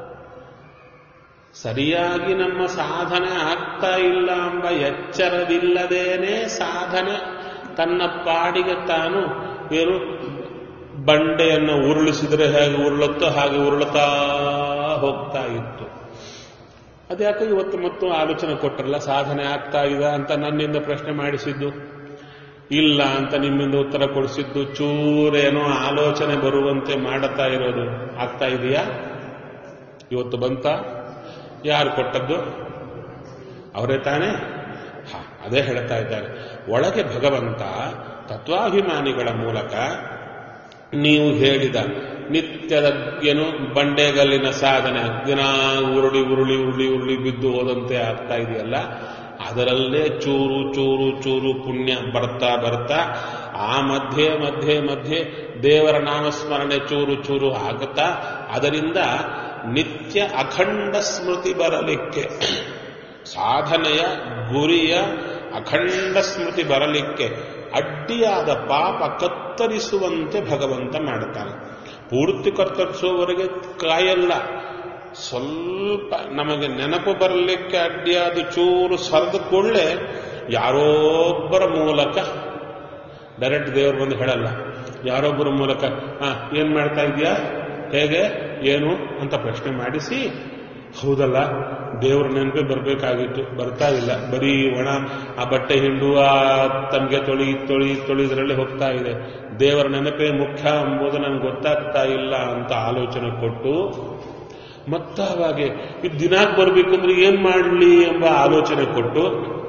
ಸರಿಯಾಗಿ ನಮ್ಮ ಸಾಧನೆ ಆಗ್ತಾ ಇಲ್ಲ ಎಂಬ ಎಚ್ಚರವಿಲ್ಲದೇನೆ ಸಾಧನೆ ತನ್ನ ಪಾಡಿಗೆ ತಾನು ಏನು ಬಂಡೆಯನ್ನು ಉರುಳಿಸಿದರೆ ಹೇಗೆ ಉರುಳುತ್ತೋ ಹಾಗೆ ಉರುಳುತ್ತಾ ಹೋಗ್ತಾ ಇತ್ತು ಅದ್ಯಾಕೆ ಇವತ್ತು ಮತ್ತು ಆಲೋಚನೆ ಕೊಟ್ಟರಲ್ಲ ಸಾಧನೆ ಆಗ್ತಾ ಇದೆ ಅಂತ ನನ್ನಿಂದ ಪ್ರಶ್ನೆ ಮಾಡಿಸಿದ್ದು ಇಲ್ಲ ಅಂತ ನಿಮ್ಮಿಂದ ಉತ್ತರ ಕೊಡಿಸಿದ್ದು ಚೂರೇನೋ ಆಲೋಚನೆ ಬರುವಂತೆ ಮಾಡುತ್ತಾ ಇರೋದು ಆಗ್ತಾ ಇದೆಯಾ ಇವತ್ತು ಬಂತ ಯಾರು ಕೊಟ್ಟದ್ದು ಅವರೇ ತಾನೇ ಹ ಅದೇ ಹೇಳ್ತಾ ಇದ್ದಾರೆ ಒಳಗೆ ಭಗವಂತ ತತ್ವಾಭಿಮಾನಿಗಳ ಮೂಲಕ ನೀವು ಹೇಳಿದ ನಿತ್ಯದ ಏನು ಬಂಡೆಗಲ್ಲಿನ ಸಾಧನೆ ದಿನ ಉರುಳಿ ಉರುಳಿ ಉರುಳಿ ಉರುಳಿ ಬಿದ್ದು ಹೋದಂತೆ ಆಗ್ತಾ ಇದೆಯಲ್ಲ ಅದರಲ್ಲೇ ಚೂರು ಚೂರು ಚೂರು ಪುಣ್ಯ ಬರ್ತಾ ಬರ್ತಾ ಆ ಮಧ್ಯೆ ಮಧ್ಯೆ ಮಧ್ಯೆ ದೇವರ ನಾಮಸ್ಮರಣೆ ಚೂರು ಚೂರು ಆಗುತ್ತಾ ಅದರಿಂದ ನಿತ್ಯ ಅಖಂಡ ಸ್ಮೃತಿ ಬರಲಿಕ್ಕೆ ಸಾಧನೆಯ ಗುರಿಯ ಅಖಂಡ ಸ್ಮೃತಿ ಬರಲಿಕ್ಕೆ ಅಡ್ಡಿಯಾದ ಪಾಪ ಕತ್ತರಿಸುವಂತೆ ಭಗವಂತ ಮಾಡುತ್ತಾನೆ ಪೂರ್ತಿ ಕತ್ತರಿಸುವವರೆಗೆ ಕಾಯಲ್ಲ ಸ್ವಲ್ಪ ನಮಗೆ ನೆನಪು ಬರಲಿಕ್ಕೆ ಅಡ್ಡಿಯಾದ ಚೂರು ಸರಿದ ಕೂಡಲೇ ಯಾರೊಬ್ಬರ ಮೂಲಕ ಡೈರೆಕ್ಟ್ ದೇವರು ಬಂದು ಹೇಳಲ್ಲ ಯಾರೊಬ್ಬರ ಮೂಲಕ ಹಾ ಏನ್ ಮಾಡ್ತಾ ಇದೆಯಾ ಹೇಗೆ ಏನು ಅಂತ ಪ್ರಶ್ನೆ ಮಾಡಿಸಿ ಹೌದಲ್ಲ ದೇವ್ರ ನೆನಪೇ ಬರಬೇಕಾಗಿತ್ತು ಬರ್ತಾ ಇಲ್ಲ ಬರೀ ಒಣ ಆ ಬಟ್ಟೆ ಹಿಂಡು ಆ ತಮಗೆ ತೊಳಿ ತೊಳಿ ತೊಳಿದ್ರಲ್ಲಿ ಹೋಗ್ತಾ ಇದೆ ದೇವರ ನೆನಪೇ ಮುಖ್ಯ ಎಂಬುದು ನನಗೆ ಗೊತ್ತಾಗ್ತಾ ಇಲ್ಲ ಅಂತ ಆಲೋಚನೆ ಕೊಟ್ಟು ಮತ್ತಾವಾಗೆ ಇದು ದಿನಾಕ್ ಬರ್ಬೇಕಂದ್ರೆ ಏನ್ ಮಾಡಲಿ ಎಂಬ ಆಲೋಚನೆ ಕೊಟ್ಟು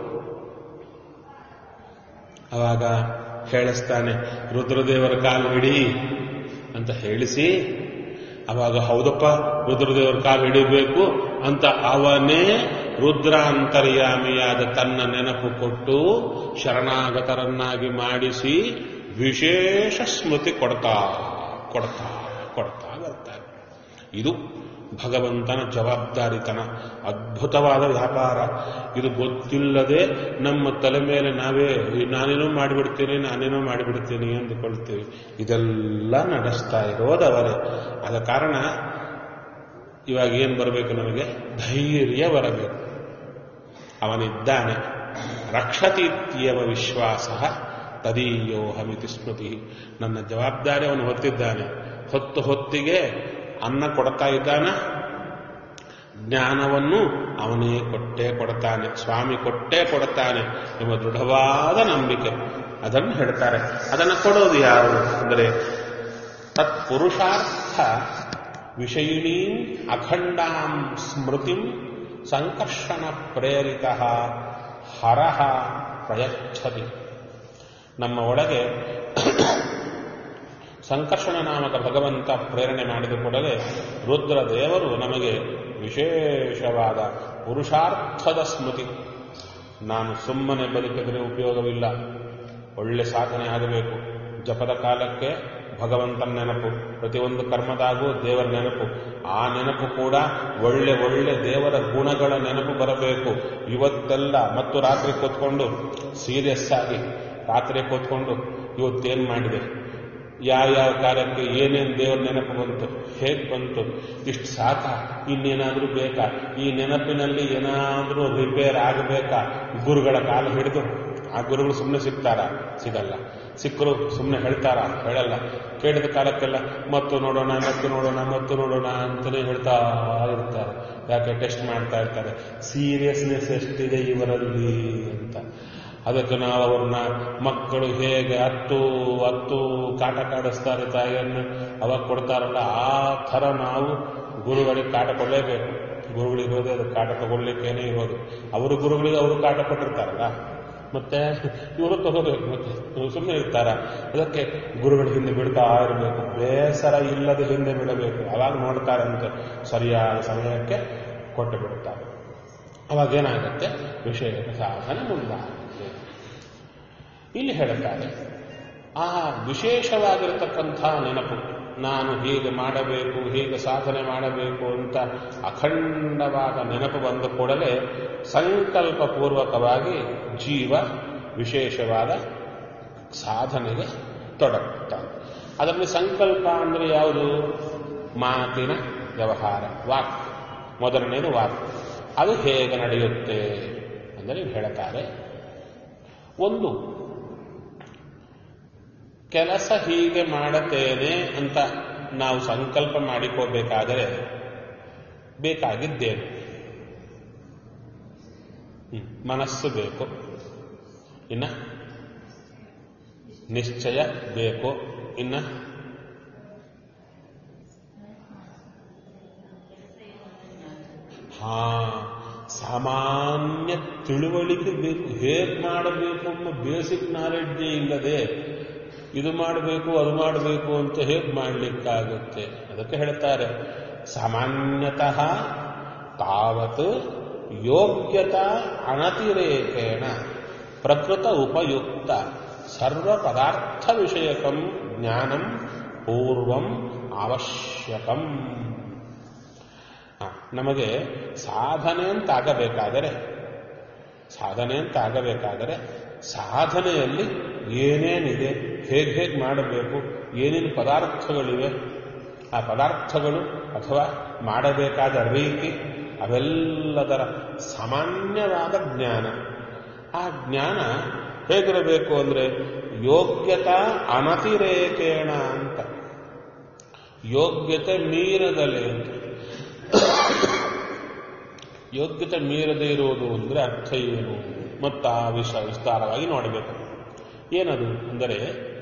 ಅವಾಗ ಹೇಳಿಸ್ತಾನೆ ರುದ್ರದೇವರ ಕಾಲು ಹಿಡಿ ಅಂತ ಹೇಳಿಸಿ ಅವಾಗ ಹೌದಪ್ಪ ರುದ್ರದೇವರ ಕಾಲು ಹಿಡಿಬೇಕು ಅಂತ ಅವನೇ ರುದ್ರಾಂತರ್ಯಾಮಿಯಾದ ತನ್ನ ನೆನಪು ಕೊಟ್ಟು ಶರಣಾಗತರನ್ನಾಗಿ ಮಾಡಿಸಿ ವಿಶೇಷ ಸ್ಮೃತಿ ಕೊಡ್ತಾ ಕೊಡ್ತಾ ಕೊಡ್ತಾ ಬರ್ತಾರೆ ಇದು ಭಗವಂತನ ಜವಾಬ್ದಾರಿತನ ಅದ್ಭುತವಾದ ವ್ಯಾಪಾರ ಇದು ಗೊತ್ತಿಲ್ಲದೆ ನಮ್ಮ ತಲೆ ಮೇಲೆ ನಾವೇ ನಾನೇನೋ ಮಾಡಿಬಿಡ್ತೀನಿ ನಾನೇನೋ ಮಾಡಿಬಿಡ್ತೀನಿ ಅಂದುಕೊಳ್ತೀವಿ ಇದೆಲ್ಲ ನಡೆಸ್ತಾ ಇರೋದವರೇ ಆದ ಕಾರಣ ಇವಾಗ ಏನು ಬರಬೇಕು ನಮಗೆ ಧೈರ್ಯ ಬರಬೇಕು ಅವನಿದ್ದಾನೆ ರಕ್ಷತೀತ್ಯವ ವಿಶ್ವಾಸ ತದೀಯೋಹಮಿತಿ ಸ್ಮೃತಿ ನನ್ನ ಜವಾಬ್ದಾರಿ ಅವನು ಹೊತ್ತಿದ್ದಾನೆ ಹೊತ್ತು ಹೊತ್ತಿಗೆ ಅನ್ನ ಕೊಡ್ತಾ ಇದ್ದಾನ ಜ್ಞಾನವನ್ನು ಅವನೇ ಕೊಟ್ಟೇ ಕೊಡ್ತಾನೆ ಸ್ವಾಮಿ ಕೊಟ್ಟೇ ಕೊಡ್ತಾನೆ ಎಂಬ ದೃಢವಾದ ನಂಬಿಕೆ ಅದನ್ನು ಹೇಳ್ತಾರೆ ಅದನ್ನು ಕೊಡೋದು ಯಾರು ಅಂದರೆ ತತ್ಪುರುಷಾರ್ಥ ವಿಷಯಿಣೀ ಅಖಂಡಾಂ ಸ್ಮೃತಿಂ ಸಂಕರ್ಷಣ ಪ್ರೇರಿತ ಹರಹ ಪ್ರಯಚ್ಛತಿ ನಮ್ಮ ಒಳಗೆ ಸಂಕರ್ಷಣ ನಾಮಕ ಭಗವಂತ ಪ್ರೇರಣೆ ಮಾಡಿದ ಕೂಡಲೇ ರುದ್ರ ದೇವರು ನಮಗೆ ವಿಶೇಷವಾದ ಪುರುಷಾರ್ಥದ ಸ್ಮೃತಿ ನಾನು ಸುಮ್ಮನೆ ಬದುಕಿದರೆ ಉಪಯೋಗವಿಲ್ಲ ಒಳ್ಳೆ ಸಾಧನೆ ಆಗಬೇಕು ಜಪದ ಕಾಲಕ್ಕೆ ಭಗವಂತನ ನೆನಪು ಪ್ರತಿಯೊಂದು ಕರ್ಮದಾಗೂ ದೇವರ ನೆನಪು ಆ ನೆನಪು ಕೂಡ ಒಳ್ಳೆ ಒಳ್ಳೆ ದೇವರ ಗುಣಗಳ ನೆನಪು ಬರಬೇಕು ಇವತ್ತೆಲ್ಲ ಮತ್ತು ರಾತ್ರಿ ಕೂತ್ಕೊಂಡು ಸೀರಿಯಸ್ ಆಗಿ ರಾತ್ರಿ ಕೂತ್ಕೊಂಡು ಇವತ್ತೇನು ಮಾಡಿದೆ ಯಾವ ಯಾವ ಕಾರ್ಯಕ್ಕೆ ಏನೇನು ದೇವರ ನೆನಪು ಬಂತು ಹೇಗೆ ಬಂತು ಇಷ್ಟು ಸಾಕ ಇನ್ನೇನಾದರೂ ಬೇಕಾ ಈ ನೆನಪಿನಲ್ಲಿ ಏನಾದರೂ ರಿಪೇರ್ ಆಗಬೇಕಾ ಗುರುಗಳ ಕಾಲ ಹಿಡಿದು ಆ ಗುರುಗಳು ಸುಮ್ಮನೆ ಸಿಗ್ತಾರಾ ಸಿಗಲ್ಲ ಸಿಕ್ಕರು ಸುಮ್ಮನೆ ಹೇಳ್ತಾರ ಹೇಳಲ್ಲ ಕೇಳಿದ ಕಾಲಕ್ಕೆಲ್ಲ ಮತ್ತು ನೋಡೋಣ ಮತ್ತು ನೋಡೋಣ ಮತ್ತು ನೋಡೋಣ ಅಂತಲೇ ಹೇಳ್ತಾ ಇರ್ತಾರೆ ಯಾಕೆ ಟೆಸ್ಟ್ ಮಾಡ್ತಾ ಇರ್ತಾರೆ ಸೀರಿಯಸ್ನೆಸ್ ಎಷ್ಟಿದೆ ಇವರಲ್ಲಿ ಅಂತ ಅದಕ್ಕೆ ನಾವು ಅವ್ರನ್ನ ಮಕ್ಕಳು ಹೇಗೆ ಹತ್ತು ಹತ್ತು ಕಾಟ ಕಾಡಿಸ್ತಾರೆ ತಾಯಿಯನ್ನು ಅವಾಗ ಕೊಡ್ತಾರಲ್ಲ ಆ ಥರ ನಾವು ಗುರುಗಳಿಗೆ ಕಾಟ ಕೊಡಲೇಬೇಕು ಗುರುಗಳಿರೋದೇ ಅದು ಕಾಟ ತಗೊಳ್ಲಿಕ್ಕೇನೆ ಇರೋದು ಅವರು ಗುರುಗಳಿಗೆ ಅವರು ಕಾಟ ಕೊಟ್ಟಿರ್ತಾರಲ್ಲ ಮತ್ತೆ ಇವರು ತಗೋಬೇಕು ಮತ್ತೆ ಸುಮ್ಮನೆ ಇರ್ತಾರ ಅದಕ್ಕೆ ಗುರುಗಳ ಹಿಂದೆ ಬಿಡ್ತಾ ಇರಬೇಕು ಬೇಸರ ಇಲ್ಲದ ಹಿಂದೆ ಬಿಡಬೇಕು ಅವಾಗ ನೋಡ್ತಾರಂತೆ ಸರಿಯಾದ ಸಮಯಕ್ಕೆ ಕೊಟ್ಟು ಬಿಡ್ತಾರೆ ಅವಾಗ ಏನಾಗುತ್ತೆ ವಿಷಯ ಸಾಧನೆ ಮುಂದಾಗುತ್ತೆ ಇಲ್ಲಿ ಹೇಳುತ್ತಾರೆ ಆ ವಿಶೇಷವಾಗಿರತಕ್ಕಂಥ ನೆನಪು ನಾನು ಹೀಗೆ ಮಾಡಬೇಕು ಹೀಗೆ ಸಾಧನೆ ಮಾಡಬೇಕು ಅಂತ ಅಖಂಡವಾದ ನೆನಪು ಬಂದ ಕೂಡಲೇ ಸಂಕಲ್ಪಪೂರ್ವಕವಾಗಿ ಜೀವ ವಿಶೇಷವಾದ ಸಾಧನೆಗೆ ತೊಡಗುತ್ತಾನೆ ಅದರಲ್ಲಿ ಸಂಕಲ್ಪ ಅಂದರೆ ಯಾವುದು ಮಾತಿನ ವ್ಯವಹಾರ ವಾಕ್ ಮೊದಲನೇದು ವಾಕ್ ಅದು ಹೇಗೆ ನಡೆಯುತ್ತೆ ಅಂದರೆ ಹೇಳ್ತಾರೆ ಒಂದು ಕೆಲಸ ಹೀಗೆ ಮಾಡುತ್ತೇನೆ ಅಂತ ನಾವು ಸಂಕಲ್ಪ ಮಾಡಿಕೋಬೇಕಾದರೆ ಬೇಕಾಗಿದ್ದೇನು ಹ್ಮ್. ಮನಸ್ಸು ಬೇಕು ಇನ್ನ ನಿಶ್ಚಯ ಬೇಕು ಇನ್ನ ಹಾ ಸಾಮಾನ್ಯ ತಿಳುವಳಿಕೆ ಬೇಕು ಹೇಗೆ ಮಾಡಬೇಕು ಅನ್ನೋ ಬೇಸಿಕ್ ನಾಲೆಡ್ಜೇ ಇಲ್ಲದೆ ಇದು ಮಾಡಬೇಕು ಅದು ಮಾಡಬೇಕು ಅಂತ ಹೇಗೆ ಮಾಡಲಿಕ್ಕಾಗುತ್ತೆ ಅದಕ್ಕೆ ಹೇಳ್ತಾರೆ ಸಾಮಾನ್ಯತಃ ತಾವತ್ ಯೋಗ್ಯತಾ ಅನತಿರೇಕೇಣ ಪ್ರಕೃತ ಉಪಯುಕ್ತ ಸರ್ವ ಪದಾರ್ಥ ವಿಷಯಕಂ ಜ್ಞಾನಂ ಪೂರ್ವಂ ಅವಶ್ಯಕಂ ಹ, ನಮಗೆ ಸಾಧನೆ ಅಂತ ಆಗಬೇಕಾದರೆ ಸಾಧನೆ ಅಂತ ಆಗಬೇಕಾದರೆ ಸಾಧನೆಯಲ್ಲಿ ಏನೇನಿದೆ ಹೇಗೆ ಹೇಗೆ ಮಾಡಬೇಕು ಏನೇನು ಪದಾರ್ಥಗಳಿವೆ ಆ ಪದಾರ್ಥಗಳು ಅಥವಾ ಮಾಡಬೇಕಾದ ರೀತಿ ಅವೆಲ್ಲದರ ಸಾಮಾನ್ಯವಾದ ಜ್ಞಾನ ಆ ಜ್ಞಾನ ಹೇಗಿರಬೇಕು ಅಂದರೆ ಯೋಗ್ಯತಾ ಅನತಿರೇಕೇಣ ಅಂತ ಯೋಗ್ಯತೆ ಮೀರದಲೆ ಅಂತ ಯೋಗ್ಯತೆ ಮೀರದೇ ಇರುವುದು ಅಂದರೆ ಅರ್ಥ ಏನು ಮತ್ತು ಆ ವಿಷ ವಿಸ್ತಾರವಾಗಿ ನೋಡಬೇಕು ಏನದು ಅಂದರೆ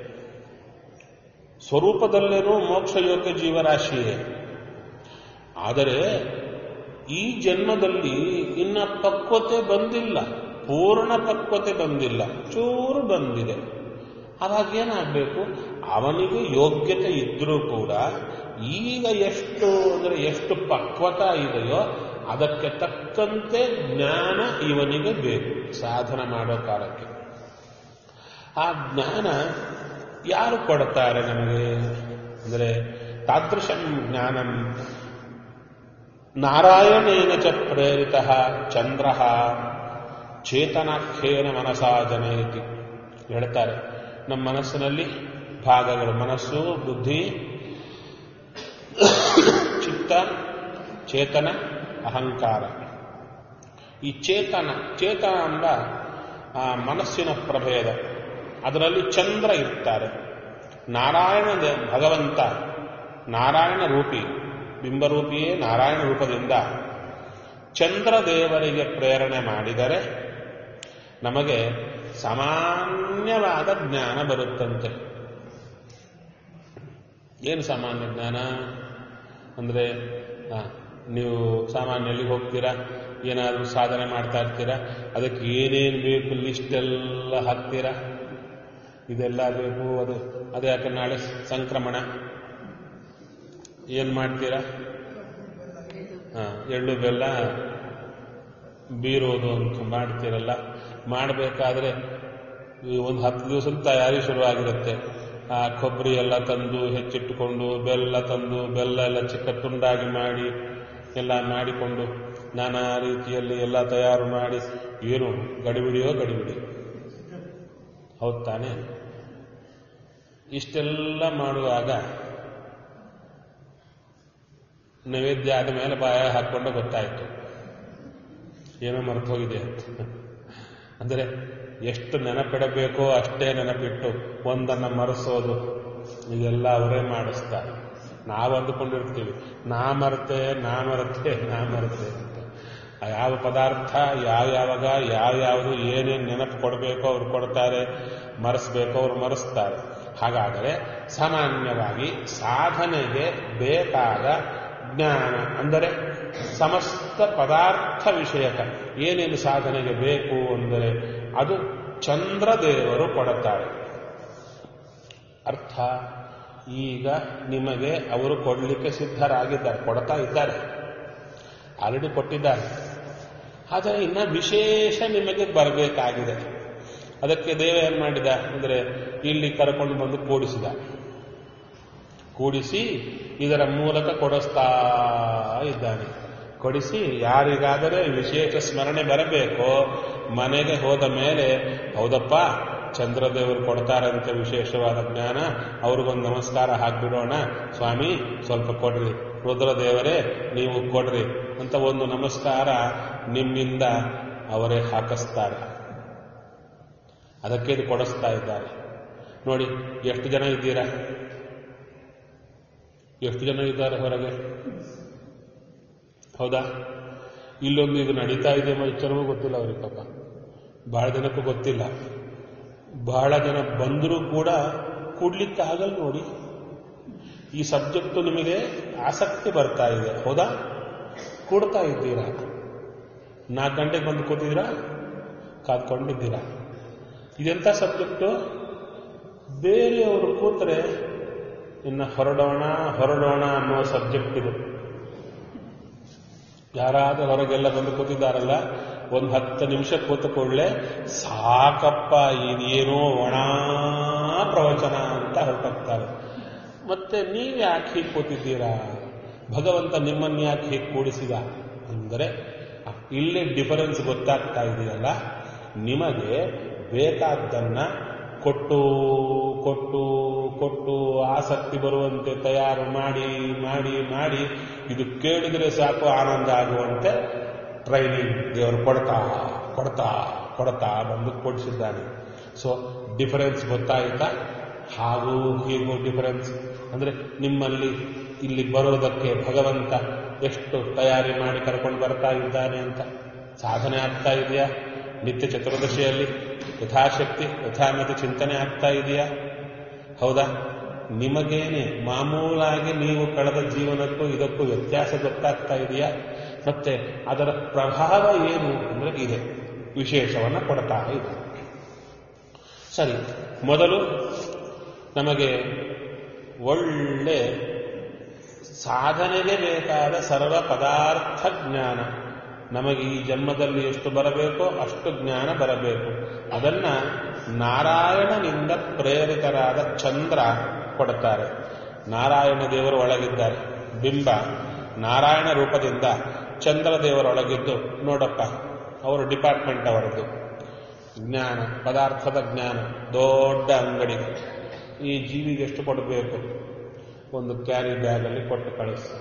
ಸ್ವರೂಪದಲ್ಲೇನೂ ಮೋಕ್ಷ ಯೋಗ್ಯ ಜೀವರಾಶಿಯೇ ಆದರೆ ಈ ಜನ್ಮದಲ್ಲಿ ಇನ್ನ ಪಕ್ವತೆ ಬಂದಿಲ್ಲ ಪೂರ್ಣ ಪಕ್ವತೆ ಬಂದಿಲ್ಲ ಚೂರು ಬಂದಿದೆ ಅವಾಗ ಏನಾಗಬೇಕು ಅವನಿಗೆ ಯೋಗ್ಯತೆ ಇದ್ರೂ ಕೂಡ ಈಗ ಎಷ್ಟು ಅಂದರೆ ಎಷ್ಟು ಪಕ್ವತ ಇದೆಯೋ ಅದಕ್ಕೆ ತಕ್ಕಂತೆ ಜ್ಞಾನ ಇವನಿಗೆ ಬೇಕು ಸಾಧನ ಮಾಡೋ ಕಾಲಕ್ಕೆ ಆ ಜ್ಞಾನ ಯಾರು ಕೊಡ್ತಾರೆ ನಮಗೆ ಅಂದರೆ ತಾದೃಶಂ ಜ್ಞಾನಂ ನಾರಾಯಣೇನ ಚ ಪ್ರೇರಿತ ಚಂದ್ರ ಚೇತನಾಖ್ಯೇನ ಮನಸಾ ಜನಯತಿ ಹೇಳ್ತಾರೆ ನಮ್ಮ ಮನಸ್ಸಿನಲ್ಲಿ ಭಾಗಗಳು ಮನಸ್ಸು ಬುದ್ಧಿ ಚಿತ್ತ ಚೇತನ ಅಹಂಕಾರ ಈ ಚೇತನ ಚೇತನ ಎಂಬ ಆ ಮನಸ್ಸಿನ ಪ್ರಭೇದ ಅದರಲ್ಲಿ ಚಂದ್ರ ಇರ್ತಾರೆ ನಾರಾಯಣ ದೇ- ಭಗವಂತ ನಾರಾಯಣ ರೂಪಿ ಬಿಂಬರೂಪಿಯೇ ನಾರಾಯಣ ರೂಪದಿಂದ ಚಂದ್ರದೇವರಿಗೆ ಪ್ರೇರಣೆ ಮಾಡಿದರೆ ನಮಗೆ ಸಾಮಾನ್ಯವಾದ ಜ್ಞಾನ ಬರುತ್ತಂತೆ ಏನು ಸಾಮಾನ್ಯ ಜ್ಞಾನ ಅಂದರೆ ನೀವು ಸಾಮಾನ್ಯ ಎಲ್ಲಿಗೆ ಹೋಗ್ತೀರಾ ಏನಾದರೂ ಸಾಧನೆ ಮಾಡ್ತಾ ಇರ್ತೀರಾ ಅದಕ್ಕೆ ಏನೇನು ಬೇಕು ಲಿಸ್ಟ್ ಎಲ್ಲ ಹಾಕ್ತೀರಾ ಇದೆಲ್ಲ ಬೇಕು ಅದು ಅದು ಯಾಕೆ ನಾಳೆ ಸಂಕ್ರಮಣ ಏನು ಮಾಡ್ತೀರಾ ಹಾ ಎಳ್ಳು ಬೆಲ್ಲ ಬೀರೋದು ಅಂತ ಮಾಡ್ತೀರಲ್ಲ ಮಾಡಬೇಕಾದ್ರೆ ಒಂದು ಹತ್ತು ದಿವಸದ ತಯಾರಿ ಶುರುವಾಗಿರುತ್ತೆ ಆ ಕೊಬ್ಬರಿ ಎಲ್ಲ ತಂದು ಹೆಚ್ಚಿಟ್ಟುಕೊಂಡು ಬೆಲ್ಲ ತಂದು ಬೆಲ್ಲ ಎಲ್ಲ ಚಿಕ್ಕ ತುಂಡಾಗಿ ಮಾಡಿ ಎಲ್ಲ ಮಾಡಿಕೊಂಡು ನಾನಾ ರೀತಿಯಲ್ಲಿ ಎಲ್ಲ ತಯಾರು ಮಾಡಿ ಏನು ಗಡಿಬಿಡಿಯೋ ಗಡಿಬಿಡಿ ಹೌದು ತಾನೇ ಇಷ್ಟೆಲ್ಲ ಮಾಡುವಾಗ ನೈವೇದ್ಯ ಆದ ಮೇಲೆ ಬಾಯ ಹಾಕ್ಕೊಂಡು ಗೊತ್ತಾಯಿತು ಏನೋ ಮರೆತು ಹೋಗಿದೆ ಅಂತ ಅಂದರೆ ಎಷ್ಟು ನೆನಪಿಡಬೇಕೋ ಅಷ್ಟೇ ನೆನಪಿಟ್ಟು ಒಂದನ್ನು ಮರೆಸೋದು ಇದೆಲ್ಲ ಅವರೇ ಮಾಡಿಸ್ತಾರೆ ನಾವು ಅಂದುಕೊಂಡಿರ್ತೀವಿ ನಾ ಮರೆತೆ ನಾ ಮರೆತೆ ನಾ ಮರೆತೆ ಅಂತ ಆ ಯಾವ ಪದಾರ್ಥ ಯಾವ್ಯಾವಾಗ ಯಾವ್ಯಾವುದು ಏನೇನು ನೆನಪು ಕೊಡಬೇಕೋ ಅವ್ರು ಕೊಡ್ತಾರೆ ಮರೆಸ್ಬೇಕೋ ಅವ್ರು ಮರೆಸ್ತಾರೆ ಹಾಗಾದರೆ ಸಾಮಾನ್ಯವಾಗಿ ಸಾಧನೆಗೆ ಬೇಕಾದ ಜ್ಞಾನ ಅಂದರೆ ಸಮಸ್ತ ಪದಾರ್ಥ ವಿಷಯಕ ಏನೇನು ಸಾಧನೆಗೆ ಬೇಕು ಅಂದರೆ ಅದು ಚಂದ್ರದೇವರು ಕೊಡುತ್ತಾರೆ ಅರ್ಥ ಈಗ ನಿಮಗೆ ಅವರು ಕೊಡಲಿಕ್ಕೆ ಸಿದ್ಧರಾಗಿದ್ದಾರೆ ಕೊಡ್ತಾ ಇದ್ದಾರೆ ಆಲ್ರೆಡಿ ಕೊಟ್ಟಿದ್ದಾರೆ ಆದರೆ ಇನ್ನ ವಿಶೇಷ ನಿಮಗೆ ಬರಬೇಕಾಗಿದೆ ಅದಕ್ಕೆ ದೇವ ಏನು ಮಾಡಿದ ಅಂದರೆ ಇಲ್ಲಿ ಕರ್ಕೊಂಡು ಬಂದು ಕೂಡಿಸಿದ ಕೂಡಿಸಿ ಇದರ ಮೂಲಕ ಕೊಡಿಸ್ತಾ ಇದ್ದಾನೆ ಕೊಡಿಸಿ ಯಾರಿಗಾದರೆ ವಿಶೇಷ ಸ್ಮರಣೆ ಬರಬೇಕೋ ಮನೆಗೆ ಹೋದ ಮೇಲೆ ಹೌದಪ್ಪ ಚಂದ್ರದೇವರು ಕೊಡ್ತಾರಂತೆ ವಿಶೇಷವಾದ ಜ್ಞಾನ ಅವ್ರಿಗೊಂದು ನಮಸ್ಕಾರ ಹಾಕ್ಬಿಡೋಣ ಸ್ವಾಮಿ ಸ್ವಲ್ಪ ಕೊಡ್ರಿ ರುದ್ರದೇವರೇ ನೀವು ಕೊಡ್ರಿ ಅಂತ ಒಂದು ನಮಸ್ಕಾರ ನಿಮ್ಮಿಂದ ಅವರೇ ಹಾಕಿಸ್ತಾರೆ ಅದಕ್ಕೆ ಇದು ಕೊಡಿಸ್ತಾ ಇದ್ದಾರೆ ನೋಡಿ ಎಷ್ಟು ಜನ ಇದ್ದೀರಾ ಎಷ್ಟು ಜನ ಇದ್ದಾರೆ ಹೊರಗೆ ಹೌದಾ ಇಲ್ಲೊಂದು ಇದು ನಡೀತಾ ಇದೆ ಎಚ್ಚರವೂ ಗೊತ್ತಿಲ್ಲ ಅವ್ರಿಗೆ ಪಾಪ ಬಹಳ ಜನಕ್ಕೂ ಗೊತ್ತಿಲ್ಲ ಬಹಳ ಜನ ಬಂದರೂ ಕೂಡ ಕೂಡ್ಲಿಕ್ಕೆ ಆಗಲ್ಲ ನೋಡಿ ಈ ಸಬ್ಜೆಕ್ಟ್ ನಿಮಗೆ ಆಸಕ್ತಿ ಬರ್ತಾ ಇದೆ ಹೌದಾ ಕೂಡ್ತಾ ಇದ್ದೀರಾ ನಾಲ್ಕು ಗಂಟೆಗೆ ಬಂದು ಕೂತಿದ್ದೀರಾ ಕಾದ್ಕೊಂಡಿದ್ದೀರಾ ಇದೆಂಥ ಸಬ್ಜೆಕ್ಟು ಬೇರೆಯವರು ಕೂತ್ರೆ ಇನ್ನು ಹೊರಡೋಣ ಹೊರಡೋಣ ಅನ್ನೋ ಸಬ್ಜೆಕ್ಟ್ ಇದು ಯಾರಾದರೂ ಹೊರಗೆಲ್ಲ ಬಂದು ಕೂತಿದ್ದಾರಲ್ಲ ಒಂದು ಹತ್ತು ನಿಮಿಷ ಕೂತ ಕೂಡಲೇ ಸಾಕಪ್ಪ ಇದೇನೋ ಒಣ ಪ್ರವಚನ ಅಂತ ಹೊರಟೋಗ್ತಾರೆ ಮತ್ತೆ ನೀವು ಯಾಕೆ ಹೀಗೆ ಕೂತಿದ್ದೀರಾ ಭಗವಂತ ನಿಮ್ಮನ್ನು ಯಾಕೆ ಹೀಗೆ ಕೂಡಿಸಿದ ಅಂದರೆ ಇಲ್ಲೇ ಡಿಫರೆನ್ಸ್ ಗೊತ್ತಾಗ್ತಾ ಇದೆಯಲ್ಲ ನಿಮಗೆ ಬೇಕಾದ್ದನ್ನ ಕೊಟ್ಟು ಕೊಟ್ಟು ಕೊಟ್ಟು ಆಸಕ್ತಿ ಬರುವಂತೆ ತಯಾರು ಮಾಡಿ ಮಾಡಿ ಮಾಡಿ ಇದು ಕೇಳಿದರೆ ಸಾಕು ಆನಂದ ಆಗುವಂತೆ ಟ್ರೈನಿಂಗ್ ದೇವರು ಕೊಡ್ತಾ ಕೊಡ್ತಾ ಕೊಡ್ತಾ ಬಂದು ಕೊಡಿಸಿದ್ದಾನೆ ಸೊ ಡಿಫರೆನ್ಸ್ ಗೊತ್ತಾಯ್ತಾ ಹಾಗೂ ಹೀಗೂ ಡಿಫರೆನ್ಸ್ ಅಂದರೆ ನಿಮ್ಮಲ್ಲಿ ಇಲ್ಲಿ ಬರೋದಕ್ಕೆ ಭಗವಂತ ಎಷ್ಟು ತಯಾರಿ ಮಾಡಿ ಕರ್ಕೊಂಡು ಬರ್ತಾ ಇದ್ದಾನೆ ಅಂತ ಸಾಧನೆ ಆಗ್ತಾ ಇದೆಯಾ ನಿತ್ಯ ಚತುರ್ದಶಿಯಲ್ಲಿ ಯಥಾಶಕ್ತಿ ಯಥಾಮತಿ ಚಿಂತನೆ ಆಗ್ತಾ ಇದೆಯಾ ಹೌದಾ ನಿಮಗೇನೆ ಮಾಮೂಲಾಗಿ ನೀವು ಕಳೆದ ಜೀವನಕ್ಕೂ ಇದಕ್ಕೂ ವ್ಯತ್ಯಾಸ ಗೊತ್ತಾಗ್ತಾ ಇದೆಯಾ ಮತ್ತೆ ಅದರ ಪ್ರಭಾವ ಏನು ಅಂದ್ರೆ ಇದೆ ವಿಶೇಷವನ್ನು ಕೊಡ್ತಾ ಇದೆ ಸರಿ ಮೊದಲು ನಮಗೆ ಒಳ್ಳೆ ಸಾಧನೆಗೆ ಬೇಕಾದ ಸರ್ವ ಪದಾರ್ಥ ಜ್ಞಾನ ನಮಗೆ ಈ ಜನ್ಮದಲ್ಲಿ ಎಷ್ಟು ಬರಬೇಕೋ ಅಷ್ಟು ಜ್ಞಾನ ಬರಬೇಕು ಅದನ್ನ ನಾರಾಯಣನಿಂದ ಪ್ರೇರಿತರಾದ ಚಂದ್ರ ಕೊಡುತ್ತಾರೆ ನಾರಾಯಣ ದೇವರು ಒಳಗಿದ್ದಾರೆ ಬಿಂಬ ನಾರಾಯಣ ರೂಪದಿಂದ ಚಂದ್ರ ದೇವರೊಳಗಿದ್ದು ನೋಡಪ್ಪ ಅವರು ಡಿಪಾರ್ಟ್ಮೆಂಟ್ ಅವರದ್ದು ಜ್ಞಾನ ಪದಾರ್ಥದ ಜ್ಞಾನ ದೊಡ್ಡ ಅಂಗಡಿ ಈ ಜೀವಿಗೆ ಎಷ್ಟು ಕೊಡಬೇಕು ಒಂದು ಕ್ಯಾರಿ ಬ್ಯಾಗಲ್ಲಿ ಕೊಟ್ಟು ಕಳಿಸಿ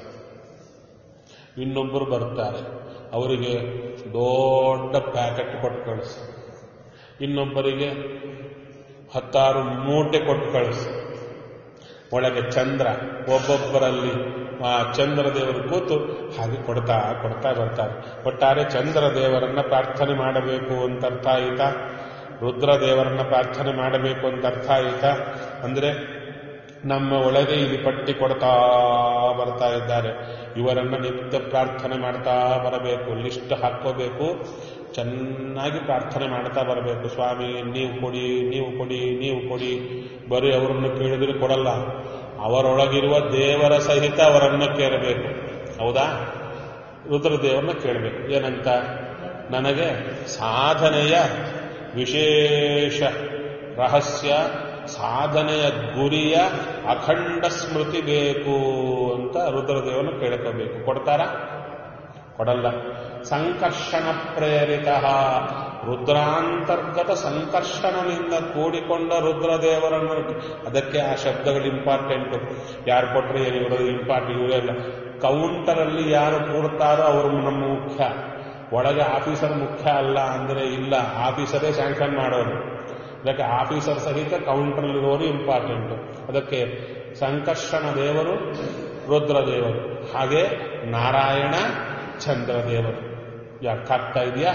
ಇನ್ನೊಬ್ಬರು ಬರ್ತಾರೆ ಅವರಿಗೆ ದೊಡ್ಡ ಪ್ಯಾಕೆಟ್ ಕೊಟ್ಟು ಕಳಿಸಿ ಇನ್ನೊಬ್ಬರಿಗೆ ಹತ್ತಾರು ಮೂಟೆ ಕೊಟ್ಟು ಕಳಿಸಿ ಒಳಗೆ ಚಂದ್ರ ಒಬ್ಬೊಬ್ಬರಲ್ಲಿ ಆ ಚಂದ್ರ ದೇವರು ಕೂತು ಹಾಗೆ ಕೊಡ್ತಾ ಕೊಡ್ತಾ ಬರ್ತಾರೆ ಒಟ್ಟಾರೆ ಚಂದ್ರ ದೇವರನ್ನ ಪ್ರಾರ್ಥನೆ ಮಾಡಬೇಕು ಅಂತ ಅರ್ಥ ಆಯಿತಾ ರುದ್ರ ದೇವರನ್ನ ಪ್ರಾರ್ಥನೆ ಮಾಡಬೇಕು ಅಂತ ಅರ್ಥ ಆಯಿತಾ ಅಂದ್ರೆ ನಮ್ಮ ಒಳಗೆ ಇಲ್ಲಿ ಪಟ್ಟಿ ಕೊಡ್ತಾ ಬರ್ತಾ ಇದ್ದಾರೆ ಇವರನ್ನ ನಿತ್ಯ ಪ್ರಾರ್ಥನೆ ಮಾಡ್ತಾ ಬರಬೇಕು ಲಿಸ್ಟ್ ಹಾಕೋಬೇಕು ಚೆನ್ನಾಗಿ ಪ್ರಾರ್ಥನೆ ಮಾಡ್ತಾ ಬರಬೇಕು ಸ್ವಾಮಿ ನೀವು ಕೊಡಿ ನೀವು ಕೊಡಿ ನೀವು ಕೊಡಿ ಬರೀ ಅವರನ್ನು ಕೇಳಿದ್ರೆ ಕೊಡಲ್ಲ ಅವರೊಳಗಿರುವ ದೇವರ ಸಹಿತ ಅವರನ್ನ ಕೇಳಬೇಕು ಹೌದಾ ರುದ್ರದೇವರನ್ನ ಕೇಳಬೇಕು ಏನಂತ ನನಗೆ ಸಾಧನೆಯ ವಿಶೇಷ ರಹಸ್ಯ ಸಾಧನೆಯ ಗುರಿಯ ಅಖಂಡ ಸ್ಮೃತಿ ಬೇಕು ಅಂತ ರುದ್ರದೇವನ ಕೇಳ್ಕೋಬೇಕು ಕೊಡ್ತಾರ ಕೊಡಲ್ಲ ಸಂಕರ್ಷಣ ಪ್ರೇರಿತ ರುದ್ರಾಂತರ್ಗತ ಸಂಕರ್ಷಣದಿಂದ ಕೂಡಿಕೊಂಡ ರುದ್ರದೇವರನ್ನು ಅದಕ್ಕೆ ಆ ಶಬ್ದಗಳು ಇಂಪಾರ್ಟೆಂಟ್ ಯಾರು ಕೊಟ್ಟರೆ ಇವರು ಇಂಪಾರ್ಟ್ ಇವರೆಲ್ಲ ಕೌಂಟರಲ್ಲಿ ಯಾರು ಕೂಡ್ತಾರೋ ಅವರು ನಮ್ಮ ಮುಖ್ಯ ಒಳಗೆ ಆಫೀಸರ್ ಮುಖ್ಯ ಅಲ್ಲ ಅಂದ್ರೆ ಇಲ್ಲ ಆಫೀಸರೇ ಸ್ಯಾಂಕ್ಷನ್ ಮಾಡೋರು ಅದಕ್ಕೆ ಆಫೀಸರ್ ಸಹಿತ ಕೌಂಟರ್ಲಿರೋರು ಇಂಪಾರ್ಟೆಂಟ್ ಅದಕ್ಕೆ ಸಂಕರ್ಷಣ ದೇವರು ರುದ್ರದೇವರು ಹಾಗೆ ನಾರಾಯಣ ಚಂದ್ರದೇವರು ಅರ್ಥ ಆಗ್ತಾ ಇದೆಯಾ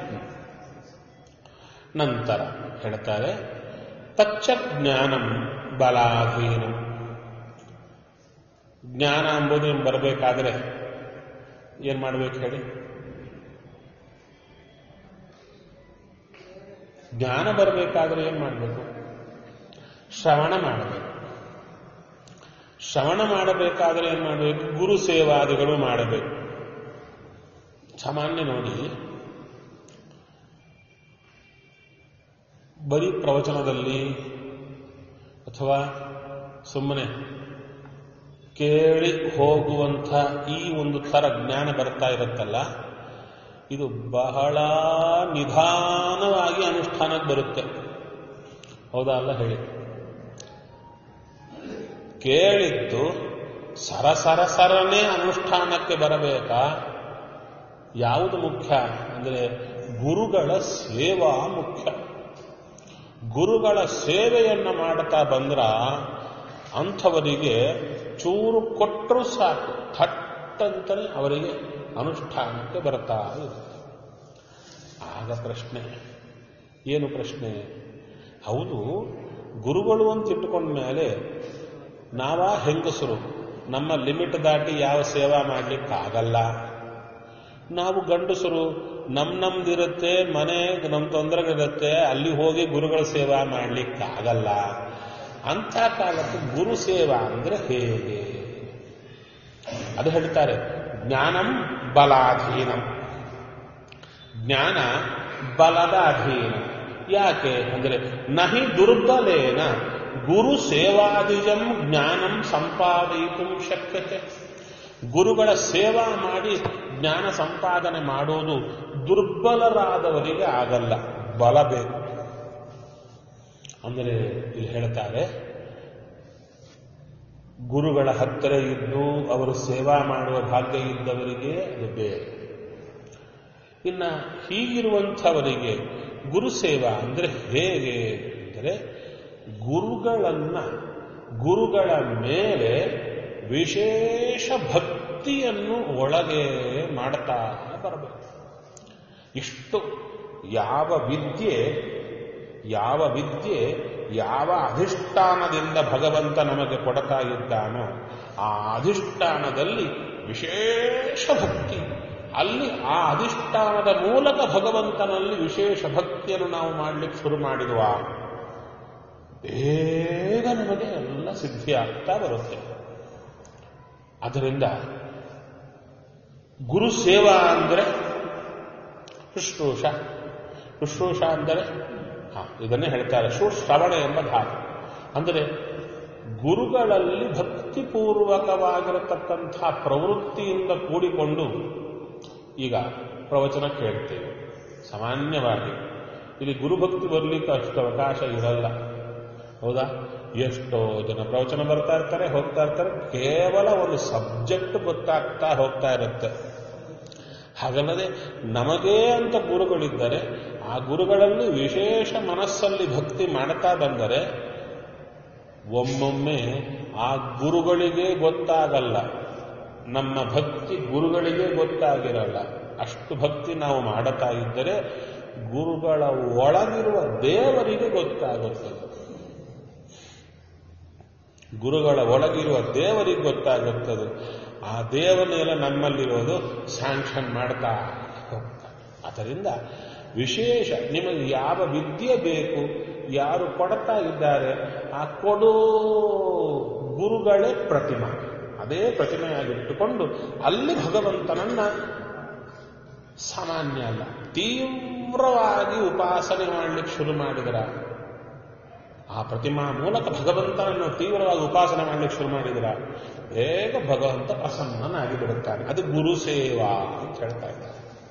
ನಂತರ ಹೇಳ್ತಾರೆ ತಚ್ಚ ಜ್ಞಾನಂ ಬಲಾಧೀನಂ ಜ್ಞಾನ ಎಂಬುದು ಬರಬೇಕಾದ್ರೆ ಏನ್ ಮಾಡ್ಬೇಕು ಹೇಳಿ ಜ್ಞಾನ ಬರಬೇಕಾದ್ರೆ ಏನ್ ಮಾಡಬೇಕು ಶ್ರವಣ ಮಾಡಬೇಕು ಶ್ರವಣ ಮಾಡಬೇಕಾದ್ರೆ ಏನ್ ಮಾಡಬೇಕು ಗುರು ಸೇವಾದಿಗಳು ಮಾಡಬೇಕು ಸಾಮಾನ್ಯ ನೋಡಿ ಬರೀ ಪ್ರವಚನದಲ್ಲಿ ಅಥವಾ ಸುಮ್ಮನೆ ಕೇಳಿ ಹೋಗುವಂಥ ಈ ಒಂದು ಥರ ಜ್ಞಾನ ಬರ್ತಾ ಇರುತ್ತಲ್ಲ ಇದು ಬಹಳ ನಿಧಾನವಾಗಿ ಅನುಷ್ಠಾನಕ್ಕೆ ಬರುತ್ತೆ ಹೌದಾ ಅಲ್ಲ ಹೇಳಿ ಕೇಳಿದ್ದು ಸರ ಸರ ಸರನೇ ಅನುಷ್ಠಾನಕ್ಕೆ ಬರಬೇಕಾ ಯಾವುದು ಮುಖ್ಯ ಅಂದರೆ ಗುರುಗಳ ಸೇವಾ ಮುಖ್ಯ ಗುರುಗಳ ಸೇವೆಯನ್ನು ಮಾಡ್ತಾ ಬಂದ್ರ ಅಂಥವರಿಗೆ ಚೂರು ಕೊಟ್ಟರೂ ಸಾಕು ಥಟ್ಟಂತಲೇ ಅವರಿಗೆ ಅನುಷ್ಠಾನಕ್ಕೆ ಬರ್ತಾ ಇರುತ್ತೆ ಆಗ ಪ್ರಶ್ನೆ ಏನು ಪ್ರಶ್ನೆ ಹೌದು ಗುರುಗಳು ಅಂತ ಇಟ್ಟುಕೊಂಡ ಮೇಲೆ ನಾವ ಹೆಂಗಸರು ನಮ್ಮ ಲಿಮಿಟ್ ದಾಟಿ ಯಾವ ಸೇವಾ ಮಾಡ್ಲಿಕ್ಕಾಗಲ್ಲ ನಾವು ಗಂಡಸರು ನಮ್ ನಮ್ದಿರುತ್ತೆ ಮನೆ ನಮ್ ತೊಂದರೆಗಳಿರುತ್ತೆ ಅಲ್ಲಿ ಹೋಗಿ ಗುರುಗಳ ಸೇವಾ ಮಾಡ್ಲಿಕ್ಕಾಗಲ್ಲ ಅಂಥ ಕಾಲಕ್ಕೆ ಗುರು ಸೇವಾ ಅಂದ್ರೆ ಹೇಗೆ ಅದು ಹೇಳ್ತಾರೆ ಜ್ಞಾನಂ ಬಲಾಧೀನಂ ಜ್ಞಾನ ಬಲದ ಅಧೀನ ಯಾಕೆ ಅಂದ್ರೆ ನಹಿ ದುರ್ಬಲೇನ ಗುರು ಸೇವಾದಿಜಂ ಜ್ಞಾನಂ ಸಂಪಾದಯಿತು ಶಕ್ಯತೆ ಗುರುಗಳ ಸೇವಾ ಮಾಡಿ ಜ್ಞಾನ ಸಂಪಾದನೆ ಮಾಡೋದು ದುರ್ಬಲರಾದವರಿಗೆ ಆಗಲ್ಲ ಬಲ ಬೇಕು ಅಂದರೆ ಇಲ್ಲಿ ಹೇಳ್ತಾರೆ ಗುರುಗಳ ಹತ್ತಿರ ಇದ್ದು ಅವರು ಸೇವಾ ಮಾಡುವ ಭಾಗ್ಯ ಇದ್ದವರಿಗೆ ಅದು ಬೇರೆ ಇನ್ನ ಹೀಗಿರುವಂಥವರಿಗೆ ಗುರು ಸೇವಾ ಅಂದ್ರೆ ಹೇಗೆ ಅಂದರೆ ಗುರುಗಳನ್ನ ಗುರುಗಳ ಮೇಲೆ ವಿಶೇಷ ಭಕ್ತಿಯನ್ನು ಒಳಗೆ ಮಾಡ್ತಾ ಬರಬೇಕು ಇಷ್ಟು ಯಾವ ವಿದ್ಯೆ ಯಾವ ವಿದ್ಯೆ ಯಾವ ಅಧಿಷ್ಠಾನದಿಂದ ಭಗವಂತ ನಮಗೆ ಕೊಡ್ತಾ ಇದ್ದಾನೋ ಆ ಅಧಿಷ್ಠಾನದಲ್ಲಿ ವಿಶೇಷ ಭಕ್ತಿ ಅಲ್ಲಿ ಆ ಅಧಿಷ್ಠಾನದ ಮೂಲಕ ಭಗವಂತನಲ್ಲಿ ವಿಶೇಷ ಭಕ್ತಿಯನ್ನು ನಾವು ಮಾಡಲಿಕ್ಕೆ ಶುರು ಮಾಡಿದುವ ಬೇಗ ನಮಗೆ ಎಲ್ಲ ಸಿದ್ಧಿ ಆಗ್ತಾ ಬರುತ್ತೆ ಅದರಿಂದ ಗುರು ಸೇವಾ ಅಂದರೆ ಶುಶ್ರೂಷ ಶುಶ್ರೂಷ ಅಂದರೆ ಹಾ ಇದನ್ನೇ ಹೇಳ್ತಾರೆ ಸುಶ್ರವಣ ಎಂಬ ಧಾತು ಅಂದರೆ ಗುರುಗಳಲ್ಲಿ ಭಕ್ತಿಪೂರ್ವಕವಾಗಿರತಕ್ಕಂಥ ಪ್ರವೃತ್ತಿಯಿಂದ ಕೂಡಿಕೊಂಡು ಈಗ ಪ್ರವಚನ ಕೇಳ್ತೇವೆ ಸಾಮಾನ್ಯವಾಗಿ ಇಲ್ಲಿ ಗುರುಭಕ್ತಿ ಬರಲಿಕ್ಕೆ ಅಷ್ಟು ಅವಕಾಶ ಇರಲ್ಲ ಹೌದಾ ಎಷ್ಟೋ ಜನ ಪ್ರವಚನ ಬರ್ತಾ ಇರ್ತಾರೆ ಹೋಗ್ತಾ ಇರ್ತಾರೆ ಕೇವಲ ಒಂದು ಸಬ್ಜೆಕ್ಟ್ ಗೊತ್ತಾಗ್ತಾ ಹೋಗ್ತಾ ಇರುತ್ತೆ ಹಾಗಲ್ಲದೆ ನಮಗೇ ಅಂತ ಗುರುಗಳಿದ್ದರೆ ಆ ಗುರುಗಳಲ್ಲಿ ವಿಶೇಷ ಮನಸ್ಸಲ್ಲಿ ಭಕ್ತಿ ಮಾಡ್ತಾ ಬಂದರೆ ಒಮ್ಮೊಮ್ಮೆ ಆ ಗುರುಗಳಿಗೆ ಗೊತ್ತಾಗಲ್ಲ ನಮ್ಮ ಭಕ್ತಿ ಗುರುಗಳಿಗೆ ಗೊತ್ತಾಗಿರಲ್ಲ ಅಷ್ಟು ಭಕ್ತಿ ನಾವು ಮಾಡುತ್ತಾ ಇದ್ದರೆ ಗುರುಗಳ ಒಳಗಿರುವ ದೇವರಿಗೆ ಗೊತ್ತಾಗುತ್ತದೆ ಗುರುಗಳ ಒಳಗಿರುವ ದೇವರಿಗೆ ಗೊತ್ತಾಗುತ್ತದೆ ಆ ದೇವನೆಲ್ಲ ನಮ್ಮಲ್ಲಿರೋದು ಸ್ಯಾಂಕ್ಷನ್ ಮಾಡ್ತಾ ಹೋಗ್ತಾರೆ ಅದರಿಂದ ವಿಶೇಷ ನಿಮಗೆ ಯಾವ ವಿದ್ಯೆ ಬೇಕು ಯಾರು ಕೊಡ್ತಾ ಇದ್ದಾರೆ ಆ ಕೊಡೋ ಗುರುಗಳೇ ಪ್ರತಿಮಾ ಅದೇ ಪ್ರತಿಮೆಯಾಗಿಟ್ಟುಕೊಂಡು ಅಲ್ಲಿ ಭಗವಂತನನ್ನ ಸಾಮಾನ್ಯ ಅಲ್ಲ ತೀವ್ರವಾಗಿ ಉಪಾಸನೆ ಮಾಡಲಿಕ್ಕೆ ಶುರು ಮಾಡಿದರ ಆ ಪ್ರತಿಮಾ ಮೂಲಕ ಭಗವಂತನನ್ನು ತೀವ್ರವಾಗಿ ಉಪಾಸನೆ ಮಾಡಲಿಕ್ಕೆ ಶುರು ಮಾಡಿದರ ಬೇಗ ಭಗವಂತ ಪ್ರಸನ್ನನಾಗಿ ಬಿಡುತ್ತಾನೆ ಅದು ಗುರು ಸೇವಾ ಅಂತ ಹೇಳ್ತಾ ಇದ್ದಾರೆ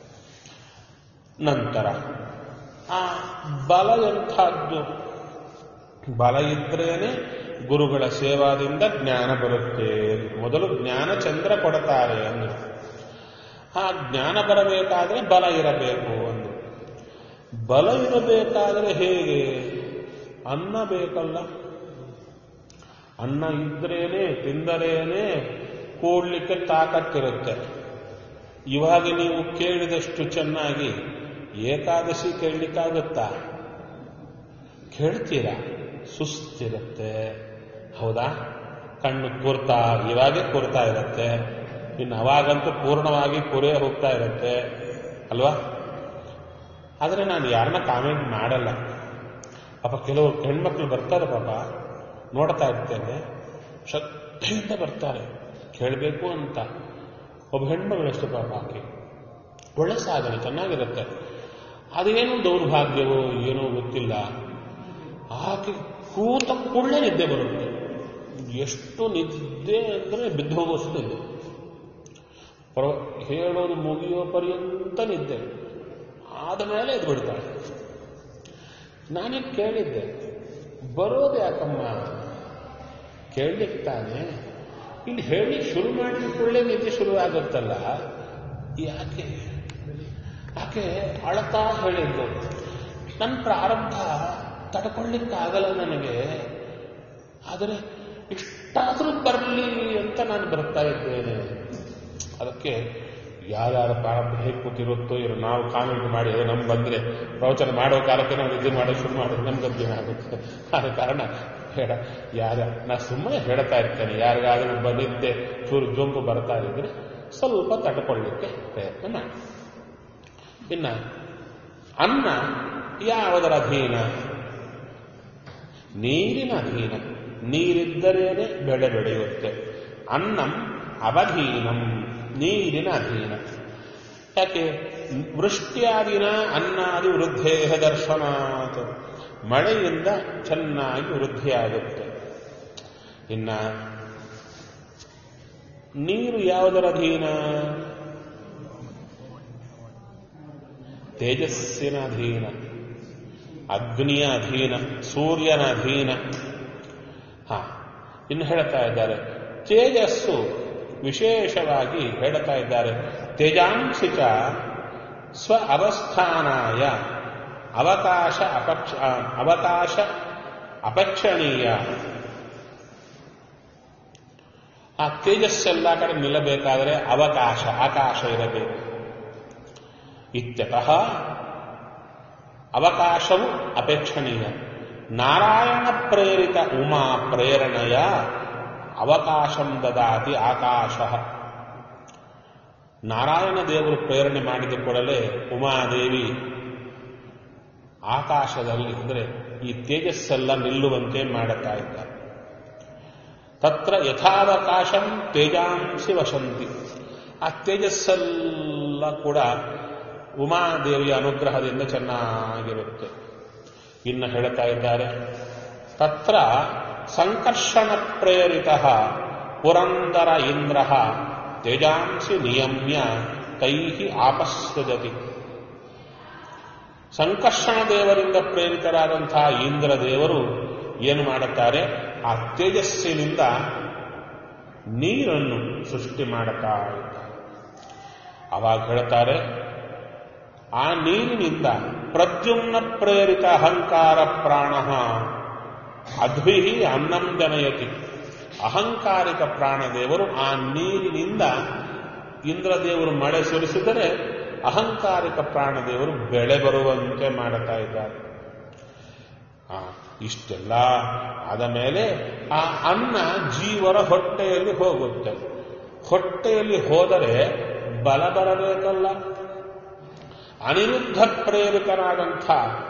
ನಂತರ ಆ ಬಲ ಎಂಥದ್ದು ಬಲ ಇದ್ರೇನೆ ಗುರುಗಳ ಸೇವಾದಿಂದ ಜ್ಞಾನ ಬರುತ್ತೆ ಮೊದಲು ಜ್ಞಾನ ಚಂದ್ರ ಕೊಡ್ತಾರೆ ಅಂದ್ರು ಆ ಜ್ಞಾನ ಬರಬೇಕಾದ್ರೆ ಬಲ ಇರಬೇಕು ಅಂದ್ರು ಬಲ ಇರಬೇಕಾದ್ರೆ ಹೇಗೆ ಅನ್ನ ಬೇಕಲ್ಲ ಅನ್ನ ಇದ್ರೇನೆ ತಿಂದರೇನೆ ಕೂಡ್ಲಿಕ್ಕೆ ತಾಕತ್ತಿರುತ್ತೆ ಇವಾಗ ನೀವು ಕೇಳಿದಷ್ಟು ಚೆನ್ನಾಗಿ ಏಕಾದಶಿ ಕೇಳಲಿಕ್ಕಾಗುತ್ತಾ ಕೇಳ್ತೀರಾ ಸುಸ್ತಿರುತ್ತೆ ಹೌದಾ ಕಣ್ಣು ಕೂರ್ತಾ ಇವಾಗೆ ಕೂರ್ತಾ ಇರುತ್ತೆ ಇನ್ನು ಅವಾಗಂತೂ ಪೂರ್ಣವಾಗಿ ಕುರೇ ಹೋಗ್ತಾ ಇರುತ್ತೆ ಅಲ್ವಾ ಆದರೆ ನಾನು ಯಾರನ್ನ ಕಾಮೆಂಟ್ ಮಾಡಲ್ಲ ಪಾಪ ಕೆಲವು ಹೆಣ್ಮಕ್ಳು ಬರ್ತಾರೆ ಪಾಪ ನೋಡ್ತಾ ಇರ್ತೇನೆ ಶ್ರದ್ಧೆಯಿಂದ ಬರ್ತಾರೆ ಕೇಳಬೇಕು ಅಂತ ಒಬ್ಬ ಹೆಣ್ಮಗಳಷ್ಟು ಪಾಪ ಆಕೆ ಒಳ್ಳೆ ಸಾಧನೆ ಚೆನ್ನಾಗಿರುತ್ತೆ ಅದೇನು ದೌರ್ಭಾಗ್ಯವೋ ಏನೋ ಗೊತ್ತಿಲ್ಲ ಆಕೆ ಕೂತ ಕೂಡಲೇ ನಿದ್ದೆ ಬರುತ್ತೆ ಎಷ್ಟು ನಿದ್ದೆ ಅಂದರೆ ಬಿದ್ದು ಹೋಗೋಷ್ಟು ನಿದ್ದೆ ಪರ್ವ ಹೇಳೋದು ಮುಗಿಯೋ ಪರ್ಯಂತ ನಿದ್ದೆ ಆದ ಮೇಲೆ ಎದ್ದು ಬಿಡ್ತಾಳೆ ನಾನೇ ಕೇಳಿದ್ದೆ ಬರೋದು ಯಾಕಮ್ಮ ಕೇಳಲಿಕ್ಕೆ ತಾನೆ ಇಲ್ಲಿ ಹೇಳಿ ಶುರು ಮಾಡಿ ಕೂಡಲೇ ನಿದ್ದೆ ಶುರು ಆಗುತ್ತಲ್ಲ ಯಾಕೆ ಆಕೆ ಅಳತಾ ಹೇಳಿದ್ದು ನನ್ನ ಪ್ರಾರಂಭ ತಡ್ಕೊಳ್ಳಿಕ್ಕಾಗಲ್ಲ ನನಗೆ ಆದರೆ ಇಷ್ಟಾದರೂ ಬರಲಿ ಅಂತ ನಾನು ಬರ್ತಾ ಇದ್ದೇನೆ ಅದಕ್ಕೆ ಯಾರ್ಯಾರ ಪ್ರಾರಂಭ ಹೇಗೆ ಕೂತಿರುತ್ತೋ ಇರೋ ನಾವು ಕಾಮೆಂಟ್ ಮಾಡಿ ಅದು ನಮ್ಗೆ ಬಂದರೆ ಪ್ರವಚನ ಮಾಡೋ ಕಾಲಕ್ಕೆ ನಾವು ನಿದ್ದೆ ಮಾಡೋ ಶುರು ಮಾಡಿದ್ರೆ ನಮ್ಗೆ ಅಧ್ಯಯನ ಆಗುತ್ತೆ ಆದ ಕಾರಣ ಹೇಳ ಯಾರ ನಾ ಸುಮ್ಮನೆ ಹೇಳ್ತಾ ಇರ್ತೇನೆ ಯಾರಿಗಾದರೂ ಬಂದಿದ್ದೆ ಚೂರು ಜೊಂಪು ಬರ್ತಾ ಇದ್ರೆ ಸ್ವಲ್ಪ ತಡ್ಕೊಳ್ಳಿಕ್ಕೆ ಪ್ರಯತ್ನ ಮಾಡಿ ಇನ್ನ ಅನ್ನ ಯಾವುದರ ಅಧೀನ ನೀರಿನ ಅಧೀನ ನೀರಿದ್ದರೇನೆ ಬೆಳೆ ಬೆಳೆಯುತ್ತೆ ಅನ್ನಂ ಅವಧೀನಂ ನೀರಿನ ಅಧೀನ ಯಾಕೆ ವೃಷ್ಟ್ಯಾದಿನ ಅನ್ನಾದಿ ವೃದ್ಧೇಹ ದರ್ಶನಾತ್ ಮಳೆಯಿಂದ ಚೆನ್ನಾಗಿ ವೃದ್ಧಿಯಾಗುತ್ತೆ ಇನ್ನ ನೀರು ಯಾವುದರ ಅಧೀನ ತೇಜಸ್ಸಿನ ಅಧೀನ ಅಗ್ನಿಯ ಅಧೀನ ಸೂರ್ಯನ ಅಧೀನ ಹಾ ಇನ್ನು ಹೇಳ್ತಾ ಇದ್ದಾರೆ ತೇಜಸ್ಸು ವಿಶೇಷವಾಗಿ ಹೇಳ್ತಾ ಇದ್ದಾರೆ ತೇಜಾಂಶಿಕ ಸ್ವ ಅವಸ್ಥಾನಾಯ ಅವಕಾಶ ಅಪಕ್ಷ ಅವಕಾಶ ಅಪೇಕ್ಷಣೀಯ ಆ ತೇಜಸ್ಸೆಲ್ಲ ಕಡೆ ನಿಲ್ಲಬೇಕಾದರೆ ಅವಕಾಶ ಆಕಾಶ ಇರಬೇಕು ಇತ್ಯತಃ ಅವಕಾಶವು ಅಪೇಕ್ಷಣೀಯ ನಾರಾಯಣ ಪ್ರೇರಿತ ಉಮಾ ಪ್ರೇರಣೆಯ ಅವಕಾಶಂ ದದಾತಿ ಆಕಾಶ ನಾರಾಯಣ ದೇವರು ಪ್ರೇರಣೆ ಮಾಡಿದ ಕೂಡಲೇ ಉಮಾದೇವಿ ಆಕಾಶದಲ್ಲಿ ಅಂದರೆ ಈ ತೇಜಸ್ಸೆಲ್ಲ ನಿಲ್ಲುವಂತೆ ಮಾಡುತ್ತಾ ಇದ್ದಾರೆ ತತ್ರ ಯಥಾವಕಾಶಂ ತೇಜಾಂಸಿ ವಸಂತಿ ಆ ತೇಜಸ್ಸೆಲ್ಲ ಕೂಡ ಉಮಾದೇವಿಯ ಅನುಗ್ರಹದಿಂದ ಚೆನ್ನಾಗಿರುತ್ತೆ ಇನ್ನು ಹೇಳ್ತಾ ಇದ್ದಾರೆ ತತ್ರ ಸಂಕರ್ಷಣ ಪ್ರೇರಿತ ಪುರಂದರ ಇಂದ್ರ ತೇಜಾಂಸಿ ನಿಯಮ್ಯ ತೈ ಆಪಸ್ಸಜತಿ ಸಂಕರ್ಷಣ ದೇವರಿಂದ ಪ್ರೇರಿತರಾದಂತಹ ಇಂದ್ರ ದೇವರು ಏನು ಮಾಡುತ್ತಾರೆ ಆ ತೇಜಸ್ಸಿನಿಂದ ನೀರನ್ನು ಸೃಷ್ಟಿ ಮಾಡುತ್ತಾ ಇದ್ದಾರೆ ಅವಾಗ ಹೇಳ್ತಾರೆ ಆ ನೀರಿನಿಂದ ಪ್ರದ್ಯುಮ್ನ ಪ್ರೇರಿತ ಅಹಂಕಾರ ಪ್ರಾಣ ಅದ್ಭಿ ಅನ್ನಂ ಜನಯತಿ ಅಹಂಕಾರಿಕ ಪ್ರಾಣದೇವರು ಆ ನೀರಿನಿಂದ ಇಂದ್ರದೇವರು ಮಳೆ ಸುರಿಸಿದರೆ ಅಹಂಕಾರಿಕ ಪ್ರಾಣದೇವರು ಬೆಳೆ ಬರುವಂತೆ ಮಾಡುತ್ತಾ ಇದ್ದಾರೆ ಆ, ಇಷ್ಟೆಲ್ಲ ಆದ ಮೇಲೆ ಆ ಅನ್ನ ಜೀವರ ಹೊಟ್ಟೆಯಲ್ಲಿ ಹೋಗುತ್ತೆ ಹೊಟ್ಟೆಯಲ್ಲಿ ಹೋದರೆ ಬಲ ಬರಬೇಕಲ್ಲ ಅನಿರುದ್ಧ ಪ್ರೇರಿತನಾದಂಥ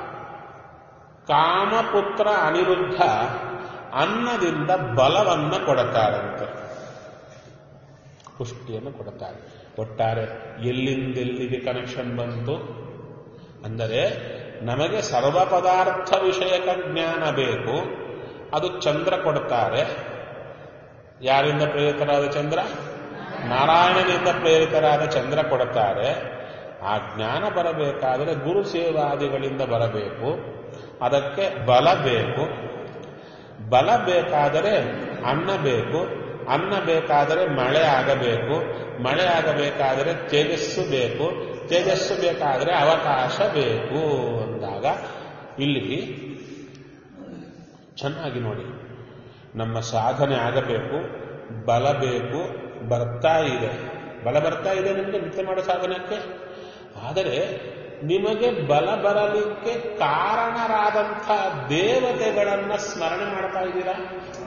ಕಾಮಪುತ್ರ ಅನಿರುದ್ಧ ಅನ್ನದಿಂದ ಬಲವನ್ನ ಕೊಡುತ್ತಾರಂತೆ ಪುಷ್ಟಿಯನ್ನು ಕೊಡುತ್ತಾರೆ ಒಟ್ಟಾರೆ ಎಲ್ಲಿಂದೆಲ್ಲಿಗೆ ಕನೆಕ್ಷನ್ ಬಂತು ಅಂದರೆ ನಮಗೆ ಸರ್ವ ಪದಾರ್ಥ ವಿಷಯಕ ಜ್ಞಾನ ಬೇಕು ಅದು ಚಂದ್ರ ಕೊಡುತ್ತಾರೆ ಯಾರಿಂದ ಪ್ರೇರಿತರಾದ ಚಂದ್ರ ನಾರಾಯಣನಿಂದ ಪ್ರೇರಿತರಾದ ಚಂದ್ರ ಕೊಡುತ್ತಾರೆ ಆ ಜ್ಞಾನ ಬರಬೇಕಾದರೆ ಗುರು ಸೇವಾದಿಗಳಿಂದ ಬರಬೇಕು ಅದಕ್ಕೆ ಬಲ ಬೇಕು ಬಲ ಬೇಕಾದರೆ ಅನ್ನ ಬೇಕು ಅನ್ನ ಬೇಕಾದರೆ ಮಳೆ ಆಗಬೇಕು ಮಳೆ ಆಗಬೇಕಾದರೆ ತೇಜಸ್ಸು ಬೇಕು ತೇಜಸ್ಸು ಬೇಕಾದರೆ ಅವಕಾಶ ಬೇಕು ಅಂದಾಗ ಇಲ್ಲಿ ಚೆನ್ನಾಗಿ ನೋಡಿ ನಮ್ಮ ಸಾಧನೆ ಆಗಬೇಕು ಬಲ ಬೇಕು ಬರ್ತಾ ಇದೆ ಬಲ ಬರ್ತಾ ಇದೆ ನಿಮಗೆ ನಿತ್ಯ ಮಾಡೋ ಸಾಧನಕ್ಕೆ ಆದರೆ ನಿಮಗೆ ಬಲ ಬರಲಿಕ್ಕೆ ಕಾರಣರಾದಂಥ ದೇವತೆಗಳನ್ನ ಸ್ಮರಣೆ ಮಾಡ್ತಾ ಇದ್ದೀರಾ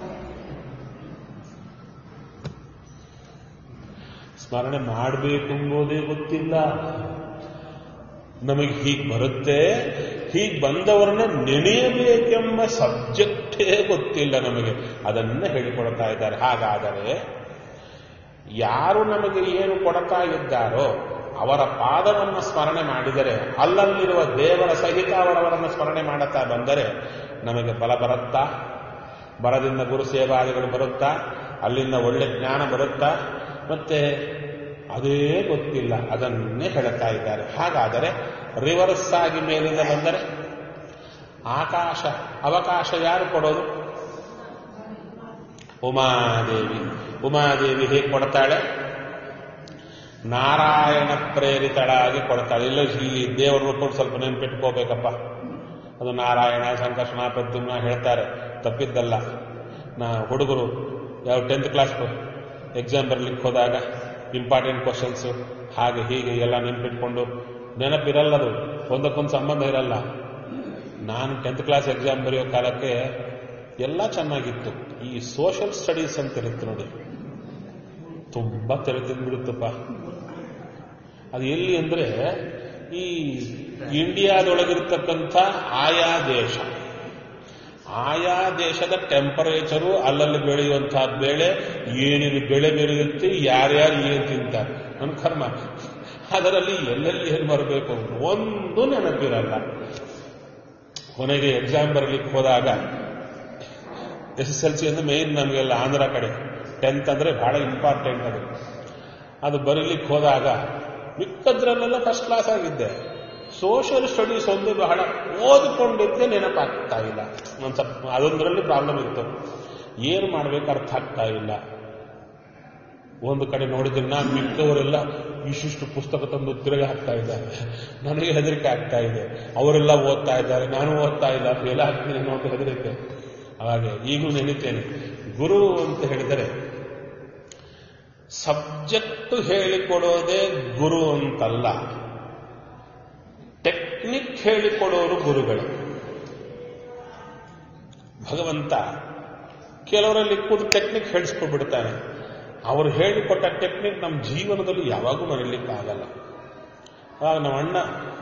ಸ್ಮರಣೆ ಮಾಡಬೇಕು ಎಂಬುದೇ ಗೊತ್ತಿಲ್ಲ ನಮಗೆ ಹೀಗೆ ಬರುತ್ತೆ ಹೀಗೆ ಬಂದವರನ್ನ ನೆನೆಯಬೇಕೆಂಬ ಸಬ್ಜೆಕ್ಟೇ ಗೊತ್ತಿಲ್ಲ ನಮಗೆ ಅದನ್ನ ಹೇಳಿಕೊಡ್ತಾ ಇದ್ದಾರೆ ಹಾಗಾದರೆ ಯಾರು ನಮಗೆ ಏನು ಕೊಡ್ತಾ ಇದ್ದಾರೋ ಅವರ ಪಾದವನ್ನು ಸ್ಮರಣೆ ಮಾಡಿದರೆ ಅಲ್ಲಲ್ಲಿರುವ ದೇವರ ಸಹಿತ ಅವರವರನ್ನು ಸ್ಮರಣೆ ಮಾಡುತ್ತಾ ಬಂದರೆ ನಮಗೆ ಬಲ ಬರುತ್ತಾ ಬಲದಿಂದ ಗುರು ಸೇವಾದಿಗಳು ಬರುತ್ತಾ ಅಲ್ಲಿಂದ ಒಳ್ಳೆ ಜ್ಞಾನ ಬರುತ್ತಾ ಮತ್ತೆ ಅದೇ ಗೊತ್ತಿಲ್ಲ ಅದನ್ನೇ ಹೇಳ್ತಾ ಇದ್ದಾರೆ ಹಾಗಾದರೆ ರಿವರ್ಸ್ ಆಗಿ ಮೇಲಿಂದ ಬಂದರೆ ಆಕಾಶ ಅವಕಾಶ ಯಾರು ಕೊಡೋದು ಉಮಾದೇವಿ ಉಮಾದೇವಿ ಹೇಗೆ ಕೊಡ್ತಾಳೆ ನಾರಾಯಣ ಪ್ರೇರಿತಳಾಗಿ ಕೊಡ್ತಾಳೆ ಇಲ್ಲ ಇಲ್ಲಿ ದೇವರ ರೂಪ ಸ್ವಲ್ಪ ನೆನ್ಪಿಟ್ಕೋಬೇಕಪ್ಪ ಅದು ನಾರಾಯಣ ಸಂಕರ್ಷಣ ಪ್ರದ್ಯುಮ್ನ ಹೇಳ್ತಾರೆ ತಪ್ಪಿದ್ದಲ್ಲ ನಾ ಹುಡುಗರು ಯಾವ ಟೆಂತ್ ಕ್ಲಾಸ್ ಎಕ್ಸಾಮ್ ಬರ್ಲಿಕ್ಕೆ ಹೋದಾಗ ಇಂಪಾರ್ಟೆಂಟ್ ಕ್ವಶನ್ಸ್ ಹಾಗೆ ಹೀಗೆ ಎಲ್ಲ ನೆನ್ಪಿಟ್ಕೊಂಡು ನೆನಪಿರಲ್ಲದು ಒಂದಕ್ಕೊಂದು ಸಂಬಂಧ ಇರಲ್ಲ ನಾನು ಟೆಂತ್ ಕ್ಲಾಸ್ ಎಕ್ಸಾಮ್ ಬರೆಯೋ ಕಾಲಕ್ಕೆ ಎಲ್ಲ ಚೆನ್ನಾಗಿತ್ತು ಈ ಸೋಷಿಯಲ್ ಸ್ಟಡೀಸ್ ಅಂತ ಇರುತ್ತೆ ನೋಡಿ ತುಂಬಾ ತೆರೆ ತಿಂದ್ಬಿಡುತ್ತಪ್ಪ ಅದು ಎಲ್ಲಿ ಅಂದ್ರೆ ಈ ಇಂಡಿಯಾದೊಳಗಿರ್ತಕ್ಕಂಥ ಆಯಾ ದೇಶ ಆಯಾ ದೇಶದ ಟೆಂಪರೇಚರು ಅಲ್ಲಲ್ಲಿ ಬೆಳೆಯುವಂತಹ ಬೆಳೆ ಏನೇನು ಬೆಳೆ ಬೆಳೆಯುತ್ತೆ ಯಾರ್ಯಾರು ಏನು ತಿಂತಾರೆ ನನ್ನ ಕರ್ಮ ಅದರಲ್ಲಿ ಎಲ್ಲೆಲ್ಲಿ ಏನು ಬರಬೇಕು ಒಂದು ನೆನಪಿರಲ್ಲ ಕೊನೆಗೆ ಎಕ್ಸಾಮ್ ಬರಲಿಕ್ಕೆ ಹೋದಾಗ ಎಸ್ ಎಸ್ ಎಲ್ ಸಿ ಅಂದ್ರೆ ಮೇನ್ ನಮಗೆಲ್ಲ ಆಂಧ್ರ ಕಡೆ ಟೆಂತ್ ಅಂದ್ರೆ ಬಹಳ ಇಂಪಾರ್ಟೆಂಟ್ ಅದು ಅದು ಬರೀಲಿಕ್ಕೆ ಹೋದಾಗ ಮಿಕ್ಕದ್ರಲ್ಲೆಲ್ಲ ಫಸ್ಟ್ ಕ್ಲಾಸ್ ಆಗಿದ್ದೆ ಸೋಷಿಯಲ್ ಸ್ಟಡೀಸ್ ಒಂದು ಬಹಳ ಓದಿಕೊಂಡಿದ್ದೆ ನೆನಪಾಗ್ತಾ ಇಲ್ಲ ಒಂದು ಸ್ವಲ್ಪ ಅದೊಂದರಲ್ಲಿ ಪ್ರಾಬ್ಲಮ್ ಇತ್ತು ಏನು ಮಾಡ್ಬೇಕು ಅರ್ಥ ಆಗ್ತಾ ಇಲ್ಲ ಒಂದು ಕಡೆ ನೋಡಿದ್ರೆ ನಾನು ಮಿಕ್ಕವರೆಲ್ಲ ಇಷ್ಟಿಷ್ಟು ಪುಸ್ತಕ ತಂದು ತಿರುಗಿ ಹಾಕ್ತಾ ಇದ್ದಾರೆ ನನಗೆ ಹೆದರಿಕೆ ಆಗ್ತಾ ಇದೆ ಅವರೆಲ್ಲ ಓದ್ತಾ ಇದ್ದಾರೆ ನಾನು ಓದ್ತಾ ಇಲ್ಲ ಫೇಲ್ ಆಗ್ತೀನಿ ಅನ್ನೋ ಒಂದು ಹೆದರಿಕೆ ಹಾಗೆ ಈಗಲೂ ನೆನಿತೇನೆ ಗುರು ಅಂತ ಹೇಳಿದರೆ ಸಬ್ಜೆಕ್ಟ್ ಹೇಳಿಕೊಡೋದೇ ಗುರು ಅಂತಲ್ಲ ಟೆಕ್ನಿಕ್ ಹೇಳಿಕೊಡೋರು ಗುರುಗಳು ಭಗವಂತ ಕೆಲವರಲ್ಲಿ ಕೂತು ಟೆಕ್ನಿಕ್ ಹೇಳಿಸ್ಕೊಡ್ಬಿಡ್ತಾನೆ ಅವರು ಹೇಳಿಕೊಟ್ಟ ಟೆಕ್ನಿಕ್ ನಮ್ಮ ಜೀವನದಲ್ಲಿ ಯಾವಾಗೂ ಮರೀಲಿಕ್ಕೆ ಆಗಲ್ಲ ಆಗ ನಮ್ಮ ಅಣ್ಣ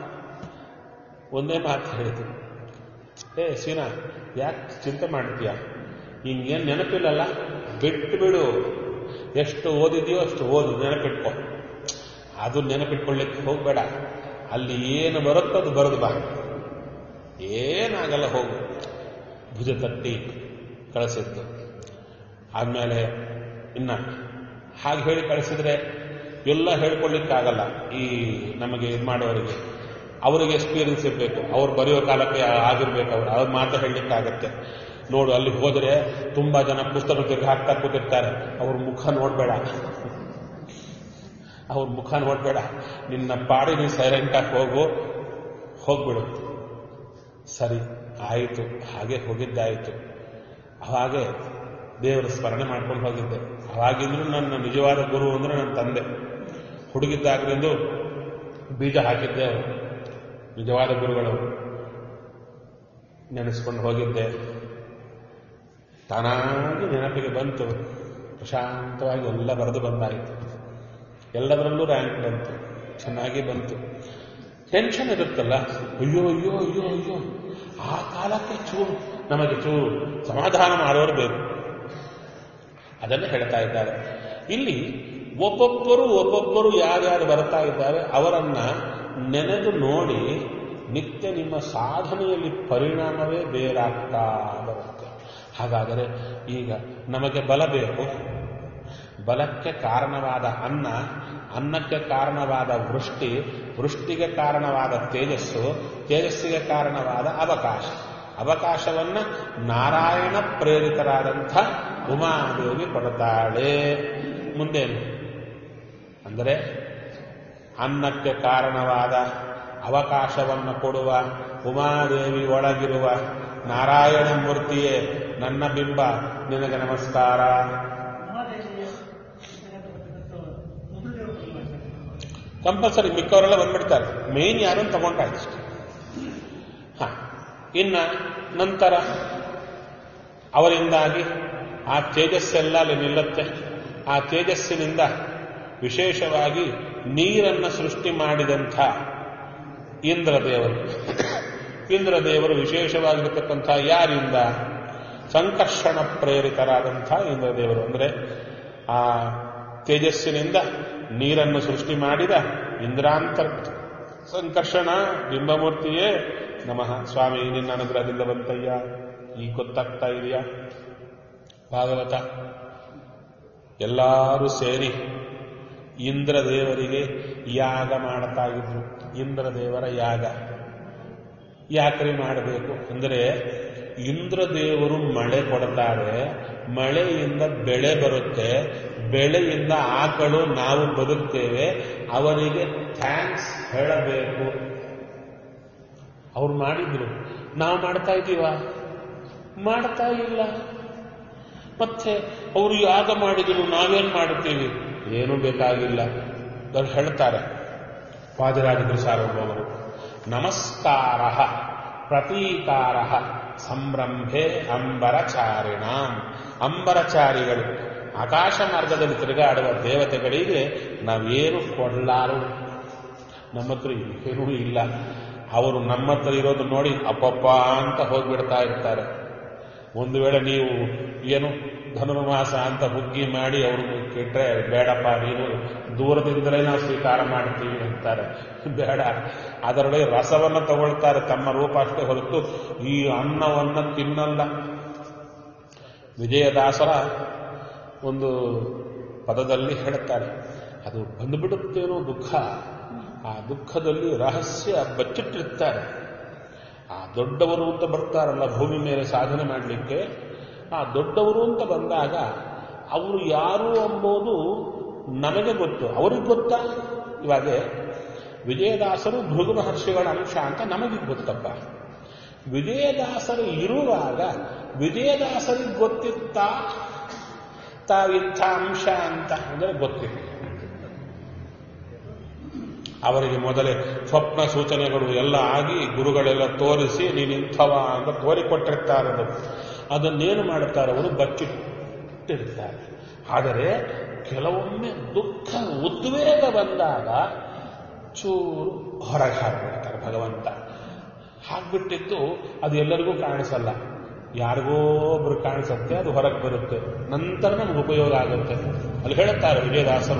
ಒಂದೇ ಮಾತು ಹೇಳಿದ್ರು ಏ ಸೀನಾ ಯಾಕೆ ಚಿಂತೆ ಮಾಡ್ತೀಯ ಹಿಂಗೇನು ನೆನಪಿಲ್ಲಲ್ಲ ಬಿಟ್ಟು ಬಿಡು ಎಷ್ಟು ಓದಿದೆಯೋ ಅಷ್ಟು ಓದು ನೆನಪಿಟ್ಕೊ ಅದು ನೆನಪಿಟ್ಕೊಳ್ಳಿಕ್ಕೆ ಹೋಗ್ಬೇಡ ಅಲ್ಲಿ ಏನು ಬರುತ್ತೋ ಅದು ಬರೋದು ಬಾ ಏನಾಗಲ್ಲ ಹೋಗು ಭುಜ ತಟ್ಟಿ ಕಳಿಸಿದ್ದು ಆದ್ಮೇಲೆ ಇನ್ನ ಹಾಗೆ ಹೇಳಿ ಕಳಿಸಿದ್ರೆ ಎಲ್ಲ ಹೇಳ್ಕೊಳ್ಳಿಕ್ಕಾಗಲ್ಲ ಈ ನಮಗೆ ಇದು ಮಾಡೋರಿಗೆ ಅವರಿಗೆ ಎಕ್ಸ್ಪೀರಿಯನ್ಸ್ ಇರಬೇಕು ಅವ್ರು ಬರೆಯೋ ಕಾಲಕ್ಕೆ ಆಗಿರ್ಬೇಕು ಅವ್ರು ಅವ್ರ ಮಾತು ಹೇಳಲಿಕ್ಕಾಗತ್ತೆ ನೋಡು ಅಲ್ಲಿ ಹೋದರೆ ತುಂಬಾ ಜನ ಪುಸ್ತಕ ತಿರ್ಗಿ ಹಾಕ್ತಾ ಕೂತಿರ್ತಾರೆ ಅವ್ರ ಮುಖ ನೋಡ್ಬೇಡ ಅವ್ರ ಮುಖ ನೋಡ್ಬೇಡ ನಿನ್ನ ಪಾಡಿ ನೀನು ಸೈಲೆಂಟ್ ಆಗಿ ಹೋಗು ಹೋಗ್ಬಿಡು ಸರಿ ಆಯಿತು ಹಾಗೆ ಹೋಗಿದ್ದಾಯಿತು ಹಾಗೆ ದೇವರ ಸ್ಮರಣೆ ಮಾಡ್ಕೊಂಡು ಹೋಗಿದ್ದೆ ಅವಾಗಿಂದ್ರೂ ನನ್ನ ನಿಜವಾದ ಗುರು ಅಂದ್ರೆ ನನ್ನ ತಂದೆ ಹುಡುಗಿದ್ದಾಗಲಿಂದು ಬೀಜ ಹಾಕಿದ್ದೆ ಅವರು ನಿಜವಾದ ಗುರುಗಳು ನೆನೆಸ್ಕೊಂಡು ಹೋಗಿದ್ದೆ ತಾನಾಗಿ ನೆನಪಿಗೆ ಬಂತು ಪ್ರಶಾಂತವಾಗಿ ಎಲ್ಲ ಬರೆದು ಬಂದಾಯಿತು ಎಲ್ಲದರಲ್ಲೂ ರ್ಯಾಂಕ್ ಬಂತು ಚೆನ್ನಾಗಿ ಬಂತು ಟೆನ್ಷನ್ ಇರುತ್ತಲ್ಲ ಅಯ್ಯೋ ಅಯ್ಯೋ ಅಯ್ಯೋ ಅಯ್ಯೋ ಆ ಕಾಲಕ್ಕೆ ಚೂರು ನಮಗೆ ಚೂರು ಸಮಾಧಾನ ಮಾಡೋರು ಬೇಕು ಅದನ್ನು ಹೇಳ್ತಾ ಇದ್ದಾರೆ ಇಲ್ಲಿ ಒಬ್ಬೊಬ್ಬರು ಒಬ್ಬೊಬ್ಬರು ಯಾರ್ಯಾರು ಬರ್ತಾ ಇದ್ದಾರೆ ಅವರನ್ನ ನೆನೆದು ನೋಡಿ ನಿತ್ಯ ನಿಮ್ಮ ಸಾಧನೆಯಲ್ಲಿ ಪರಿಣಾಮವೇ ಬೇರಾಗ್ತಾ ಬರುತ್ತೆ ಹಾಗಾದರೆ ಈಗ ನಮಗೆ ಬಲ ಬೇಕು ಬಲಕ್ಕೆ ಕಾರಣವಾದ ಅನ್ನ ಅನ್ನಕ್ಕೆ ಕಾರಣವಾದ ವೃಷ್ಟಿ ವೃಷ್ಟಿಗೆ ಕಾರಣವಾದ ತೇಜಸ್ಸು ತೇಜಸ್ಸಿಗೆ ಕಾರಣವಾದ ಅವಕಾಶ ಅವಕಾಶವನ್ನ ನಾರಾಯಣ ಪ್ರೇರಿತರಾದಂಥ ಉಮಾದೇವಿ ಕೊಡ್ತಾಳೆ ಮುಂದೇನು ಅಂದರೆ ಅನ್ನಕ್ಕೆ ಕಾರಣವಾದ ಅವಕಾಶವನ್ನು ಕೊಡುವ ಉಮಾದೇವಿ ಒಳಗಿರುವ ನಾರಾಯಣ ಮೂರ್ತಿಯೇ ನನ್ನ ಬಿಂಬ ನಿನಗೆ ನಮಸ್ಕಾರ ಕಂಪಲ್ಸರಿ ಮಿಕ್ಕವರೆಲ್ಲ ಬಂದ್ಬಿಡ್ತಾರೆ ಮೇನ್ ಯಾರು ಅಂತ ತಗೊಂಡ್ರಾಯ್ತು ಅಷ್ಟೇ ಹ ಇನ್ನ ನಂತರ ಅವರಿಂದಾಗಿ ಆ ತೇಜಸ್ಸೆಲ್ಲ ಅಲ್ಲಿ ನಿಲ್ಲುತ್ತೆ ಆ ತೇಜಸ್ಸಿನಿಂದ ವಿಶೇಷವಾಗಿ ನೀರನ್ನು ಸೃಷ್ಟಿ ಮಾಡಿದಂಥ ಇಂದ್ರದೇವರು ಇಂದ್ರದೇವರು ವಿಶೇಷವಾಗಿರತಕ್ಕಂಥ ಯಾರಿಂದ ಸಂಕರ್ಷಣ ಪ್ರೇರಿತರಾದಂಥ ಇಂದ್ರದೇವರು ಅಂದರೆ ಆ ತೇಜಸ್ಸಿನಿಂದ ನೀರನ್ನು ಸೃಷ್ಟಿ ಮಾಡಿದ ಇಂದ್ರಾಂತರ ಸಂಕರ್ಷಣ ಬಿಂಬಮೂರ್ತಿಯೇ ನಮಃ ಸ್ವಾಮಿ ನಿನ್ನ ಅನುಗ್ರಹದಿಂದ ಬಂತಯ್ಯ ಈ ಗೊತ್ತಾಗ್ತಾ ಇದೆಯಾ ಭಾಗವತ ಎಲ್ಲರೂ ಸೇರಿ ಇಂದ್ರದೇವರಿಗೆ ಯಾಗ ಮಾಡ್ತಾ ಇದ್ರು ಇಂದ್ರದೇವರ ಯಾಗ ಯಾಕ್ರಿ ಮಾಡಬೇಕು ಅಂದರೆ ಇಂದ್ರದೇವರು ಮಳೆ ಕೊಡ್ತಾರೆ ಮಳೆಯಿಂದ ಬೆಳೆ ಬರುತ್ತೆ ಬೆಳೆಯಿಂದ ಆಕಳು ನಾವು ಬದುಕ್ತೇವೆ ಅವರಿಗೆ ಥ್ಯಾಂಕ್ಸ್ ಹೇಳಬೇಕು ಅವ್ರು ಮಾಡಿದ್ರು ನಾವು ಮಾಡ್ತಾ ಇದ್ದೀವ ಮಾಡ್ತಾ ಇಲ್ಲ ಮತ್ತೆ ಅವರು ಯಾಗ ಮಾಡಿದ್ರು ನಾವೇನ್ ಮಾಡುತ್ತೀವಿ ಏನೂ ಬೇಕಾಗಿಲ್ಲ ಅವ್ರು ಹೇಳ್ತಾರೆ ವಾದಿರಾಜರು ಸಾರ್ವಭೌಮರು ನಮಸ್ಕಾರ ಪ್ರತೀಕಾರ ಸಂರಂಭೆ ಅಂಬರಚಾರಿಣ ಅಂಬರಚಾರಿಗಳು ಆಕಾಶ ಮಾರ್ಗದಲ್ಲಿ ತಿರುಗಾಡುವ ದೇವತೆಗಳಿಗೆ ನಾವೇನು ಕೊಡಲಾರು ನಮ್ಮ ಹತ್ರ ಏನೂ ಇಲ್ಲ ಅವರು ನಮ್ಮ ಹತ್ರ ಇರೋದು ನೋಡಿ ಅಪ್ಪಪ್ಪ ಅಂತ ಹೋಗ್ಬಿಡ್ತಾ ಇರ್ತಾರೆ ಒಂದು ವೇಳೆ ನೀವು ಏನು ಧನುರ್ಮಾಸ ಅಂತ ಹುಗ್ಗಿ ಮಾಡಿ ಅವ್ರಿಗೆ ಕೆಟ್ಟರೆ ಬೇಡಪ್ಪ ನೀನು ದೂರದಿಂದಲೇ ನಾವು ಸ್ವೀಕಾರ ಮಾಡ್ತೀವಿ ಅಂತಾರೆ ಬೇಡ ಅದರೊಳಗೆ ರಸವನ್ನು ತಗೊಳ್ತಾರೆ ತಮ್ಮ ರೂಪ ಅಷ್ಟೇ ಹೊರತು ಈ ಅನ್ನವನ್ನು ತಿನ್ನಲ್ಲ ವಿಜಯದಾಸರ ಒಂದು ಪದದಲ್ಲಿ ಹೇಳ್ತಾರೆ ಅದು ಬಂದುಬಿಡುತ್ತೇನೋ ದುಃಖ ಆ ದುಃಖದಲ್ಲಿ ರಹಸ್ಯ ಬಚ್ಚಿಟ್ಟಿರ್ತಾರೆ ಆ ದೊಡ್ಡವರು ಅಂತ ಬರ್ತಾರಲ್ಲ ಭೂಮಿ ಮೇಲೆ ಸಾಧನೆ ಮಾಡಲಿಕ್ಕೆ ಆ ದೊಡ್ಡವರು ಅಂತ ಬಂದಾಗ ಅವರು ಯಾರು ಎಂಬುದು ನಮಗೆ ಗೊತ್ತು ಅವ್ರಿಗೆ ಗೊತ್ತಾ ಇವಾಗ ವಿಜಯದಾಸರು ಭೃಗು ಮಹರ್ಷಿಗಳ ಅಂಶ ಅಂತ ನಮಗೆ ಗೊತ್ತಪ್ಪ ವಿಜಯದಾಸರು ಇರುವಾಗ ವಿಜಯದಾಸರಿಗೆ ಗೊತ್ತಿತ್ತಾ ತಾವಿಂಥ ಅಂಶ ಅಂತ ಅಂದರೆ ಗೊತ್ತಿಲ್ಲ ಅವರಿಗೆ ಮೊದಲೇ ಸ್ವಪ್ನ ಸೂಚನೆಗಳು ಎಲ್ಲ ಆಗಿ ಗುರುಗಳೆಲ್ಲ ತೋರಿಸಿ ನೀನು ಇಂಥವ ಅಂತ ತೋರಿಕೊಟ್ಟಿರ್ತಾರೆ ಅದು ಅದನ್ನೇನು ಮಾಡುತ್ತಾರೆ ಅವರು ಬಚ್ಚಿಟ್ಟಿರ್ತಾರೆ ಆದರೆ ಕೆಲವೊಮ್ಮೆ ದುಃಖ ಉದ್ವೇಗ ಬಂದಾಗ ಚೂರು ಹೊರಗೆ ಹಾಕ್ಬಿಡ್ತಾರೆ ಭಗವಂತ ಹಾಕ್ಬಿಟ್ಟಿದ್ದು ಅದು ಎಲ್ಲರಿಗೂ ಕಾಣಿಸಲ್ಲ ಯಾರಿಗೋ ಒಬ್ರು ಕಾಣಿಸುತ್ತೆ ಅದು ಹೊರಗೆ ಬರುತ್ತೆ ನಂತರ ನಮ್ಗೆ ಉಪಯೋಗ ಆಗುತ್ತೆ ಅಲ್ಲಿ ಹೇಳುತ್ತಾರೆ ವಿಜಯದಾಸರು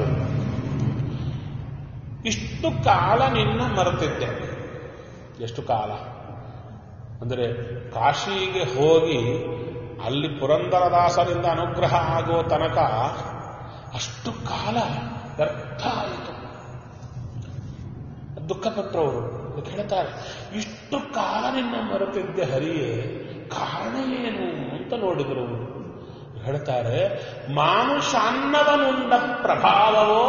ಇಷ್ಟು ಕಾಲ ನಿನ್ನ ಮರೆತಿದ್ದೆ ಎಷ್ಟು ಕಾಲ ಅಂದರೆ ಕಾಶಿಗೆ ಹೋಗಿ ಅಲ್ಲಿ ಪುರಂದರದಾಸರಿಂದ ಅನುಗ್ರಹ ಆಗೋ ತನಕ ಅಷ್ಟು ಕಾಲ ವ್ಯರ್ಥ ಆಯಿತು ದುಃಖಪಟ್ಟವರು ಹೇಳ್ತಾರೆ ಇಷ್ಟು ಕಾಲ ನಿನ್ನ ಮರೆತಿದ್ದೆ ಹರಿಯೇ ಕಾರಣ ಏನು ಅಂತ ನೋಡಿದರು ಹೇಳ್ತಾರೆ ಮಾನುಷ ಅನ್ನವನುಂಡ ಪ್ರಭಾವವೋ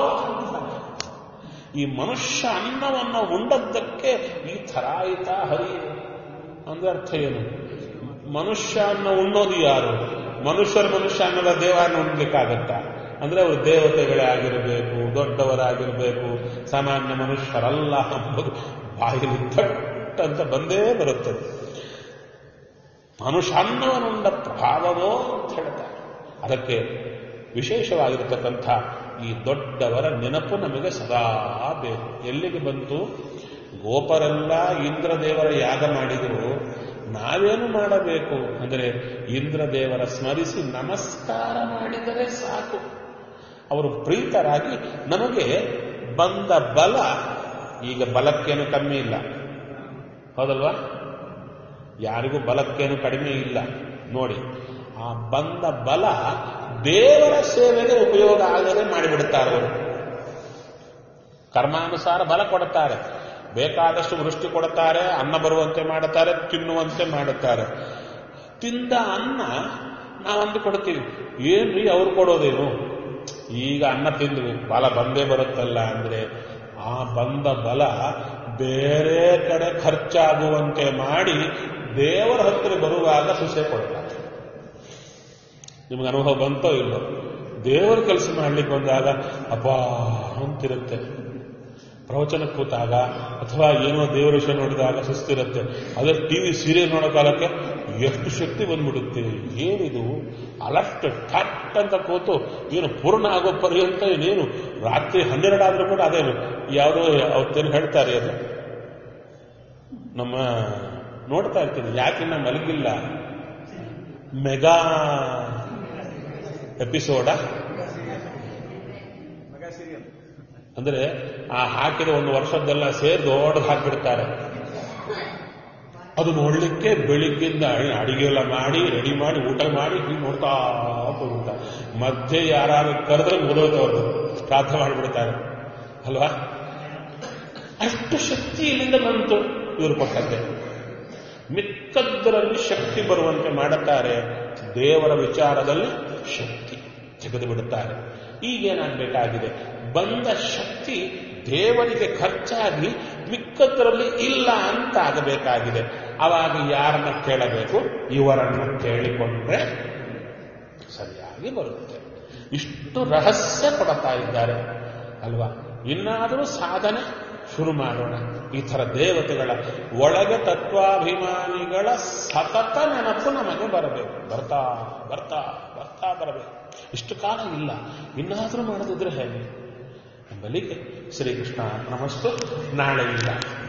ಈ ಮನುಷ್ಯ ಅನ್ನವನ್ನು ಉಂಡದ್ದಕ್ಕೆ ಈ ಥರ ಆಯಿತಾ ಹರಿ ಅಂದ್ರೆ ಅರ್ಥ ಏನು ಮನುಷ್ಯ ಅನ್ನ ಉಣ್ಣೋದು ಯಾರು ಮನುಷ್ಯರ ಮನುಷ್ಯ ಅನ್ನದ ದೇವರನ್ನು ಉಣ್ಲಿಕ್ಕಾಗತ್ತ ಅಂದ್ರೆ ಅವರು ದೇವತೆಗಳೇ ಆಗಿರಬೇಕು ದೊಡ್ಡವರಾಗಿರಬೇಕು ಸಾಮಾನ್ಯ ಮನುಷ್ಯರಲ್ಲ ಎಂಬುದು ಬಾಯಲ್ಲಿ ಥಟ್ ಅಂತ ಬಂದೇ ಬರುತ್ತದೆ ಮನುಷ್ಯಾನ್ನವನುಂಡ ಪ್ರಭಾವವೋ ಅಂತ ಹೇಳ್ತಾರೆ ಅದಕ್ಕೆ ವಿಶೇಷವಾಗಿರತಕ್ಕಂಥ ಈ ದೊಡ್ಡವರ ನೆನಪು ನಮಗೆ ಸದಾ ಬೇಕು ಎಲ್ಲಿಗೆ ಬಂತು ಗೋಪರೆಲ್ಲ ಇಂದ್ರದೇವರ ಯಾಗ ಮಾಡಿದರು ನಾವೇನು ಮಾಡಬೇಕು ಅಂದರೆ ಇಂದ್ರದೇವರ ಸ್ಮರಿಸಿ ನಮಸ್ಕಾರ ಮಾಡಿದರೆ ಸಾಕು ಅವರು ಪ್ರೀತರಾಗಿ ನಮಗೆ ಬಂದ ಬಲ ಈಗ ಬಲಕ್ಕೇನು ಕಮ್ಮಿ ಇಲ್ಲ ಹೌದಲ್ವಾ ಯಾರಿಗೂ ಬಲಕ್ಕೇನು ಕಡಿಮೆ ಇಲ್ಲ ನೋಡಿ ಆ ಬಂದ ಬಲ ದೇವರ ಸೇವೆಗೆ ಉಪಯೋಗ ಆಗದೆ ಮಾಡಿಬಿಡುತ್ತಾರೆ ಅವರು ಕರ್ಮಾನುಸಾರ ಬಲ ಕೊಡುತ್ತಾರೆ ಬೇಕಾದಷ್ಟು ವೃಷ್ಟಿ ಕೊಡುತ್ತಾರೆ ಅನ್ನ ಬರುವಂತೆ ಮಾಡುತ್ತಾರೆ ತಿನ್ನುವಂತೆ ಮಾಡುತ್ತಾರೆ ತಿಂದ ಅನ್ನ ನಾವಂದು ಕೊಡ್ತೀವಿ ಏನ್ರಿ ಅವ್ರು ಕೊಡೋದೇನು ಈಗ ಅನ್ನ ತಿಂದ್ವಿ ಬಲ ಬಂದೇ ಬರುತ್ತಲ್ಲ ಅಂದ್ರೆ ಆ ಬಂದ ಬಲ ಬೇರೆ ಕಡೆ ಖರ್ಚಾಗುವಂತೆ ಮಾಡಿ ದೇವರ ಹತ್ತಿರ ಬರುವಾಗ ಸುಸೆ ಕೊಡ್ತಾರೆ ನಿಮ್ಗೆ ಅನುಭವ ಬಂತೋ ಇಲ್ಲೋ ದೇವರ ಕೆಲಸ ಮಾಡ್ಲಿಕ್ಕೆ ಬಂದಾಗ ಅಬ್ಬಾ ಅಂತಿರುತ್ತೆ ಪ್ರವಚನ ಕೂತಾಗ ಅಥವಾ ಏನೋ ದೇವರ ವಿಷಯ ನೋಡಿದಾಗ ಸುಸ್ತಿರುತ್ತೆ ಅದೇ ಟಿವಿ ಸೀರಿಯಲ್ ನೋಡೋ ಕಾಲಕ್ಕೆ ಎಷ್ಟು ಶಕ್ತಿ ಬಂದ್ಬಿಡುತ್ತೆ ಏನಿದು ಅಲರ್ಟ್ ಠಟ್ ಅಂತ ಕೂತು ಏನು ಪೂರ್ಣ ಆಗೋ ಪರ್ಯಂತ ಏನೇನು ರಾತ್ರಿ ಹನ್ನೆರಡು ಆದ್ರೂ ಕೂಡ ಅದೇನು ಯಾವುದೋ ಅವತ್ತೇನು ಹೇಳ್ತಾರೆ ಅದು ನಮ್ಮ ನೋಡ್ತಾ ಇರ್ತೀನಿ ಯಾಕಿನ್ನ ಮಲಗಿಲ್ಲ ಮೆಗಾ ಎಪಿಸೋಡ ಅಂದ್ರೆ ಆ ಹಾಕಿದ ಒಂದು ವರ್ಷದ್ದೆಲ್ಲ ಸೇರಿ ದೊಡ್ಡದು ಹಾಕಿಬಿಡ್ತಾರೆ ಅದು ನೋಡ್ಲಿಕ್ಕೆ ಬೆಳಿಗ್ಗಿಂದ ಅಡಿಗೆ ಎಲ್ಲ ಮಾಡಿ ರೆಡಿ ಮಾಡಿ ಊಟ ಮಾಡಿ ಹೀಗೆ ನೋಡ್ತಾ ಹೋಗ್ತಾರೆ ಮಧ್ಯೆ ಯಾರು ಕರೆದ್ರೆ ಮುಗಿದೋದವ್ರು ಪ್ರಾರ್ಥನೆ ಮಾಡಿಬಿಡ್ತಾರೆ ಅಲ್ವಾ ಅಷ್ಟು ಶಕ್ತಿ ಇಲ್ಲಿಂದ ಬಂತು ಇವರು ಕೊಟ್ಟದ್ದೇ ಮಿಕ್ಕದ್ದರಲ್ಲಿ ಶಕ್ತಿ ಬರುವಂತೆ ಮಾಡುತ್ತಾರೆ ದೇವರ ವಿಚಾರದಲ್ಲಿ ಶಕ್ತಿ ತೆಗೆದು ಬಿಡುತ್ತಾರೆ ಈಗೇನಾಗಬೇಕಾಗಿದೆ ಬಂದ ಶಕ್ತಿ ದೇವರಿಗೆ ಖರ್ಚಾಗಿ ಮಿಕ್ಕದ್ರಲ್ಲಿ ಇಲ್ಲ ಅಂತ ಆಗಬೇಕಾಗಿದೆ ಅವಾಗ ಯಾರನ್ನ ಕೇಳಬೇಕು ಇವರನ್ನ ಕೇಳಿಕೊಂಡ್ರೆ ಸರಿಯಾಗಿ ಬರುತ್ತೆ ಇಷ್ಟು ರಹಸ್ಯ ಕೊಡ್ತಾ ಇದ್ದಾರೆ ಅಲ್ವಾ ಇನ್ನಾದರೂ ಸಾಧನೆ ಶುರು ಮಾಡೋಣ ಈ ಥರ ದೇವತೆಗಳ ಒಳಗೆ ತತ್ವಾಭಿಮಾನಿಗಳ ಸತತ ನೆನಪು ನಮಗೆ ಬರಬೇಕು ಬರ್ತಾ ಬರ್ತಾ ಬರ್ತಾ ಬರಬೇಕು ಇಷ್ಟು ಕಾಲ ಇಲ್ಲ ಇನ್ನಾದರೂ ಮಾಡದಿದ್ರೆ ಹೇಗೆ ಎಂಬಲಿಗೆ ಶ್ರೀಕೃಷ್ಣ ನಮಸ್ತು ನಾಳೆಯಿಂದ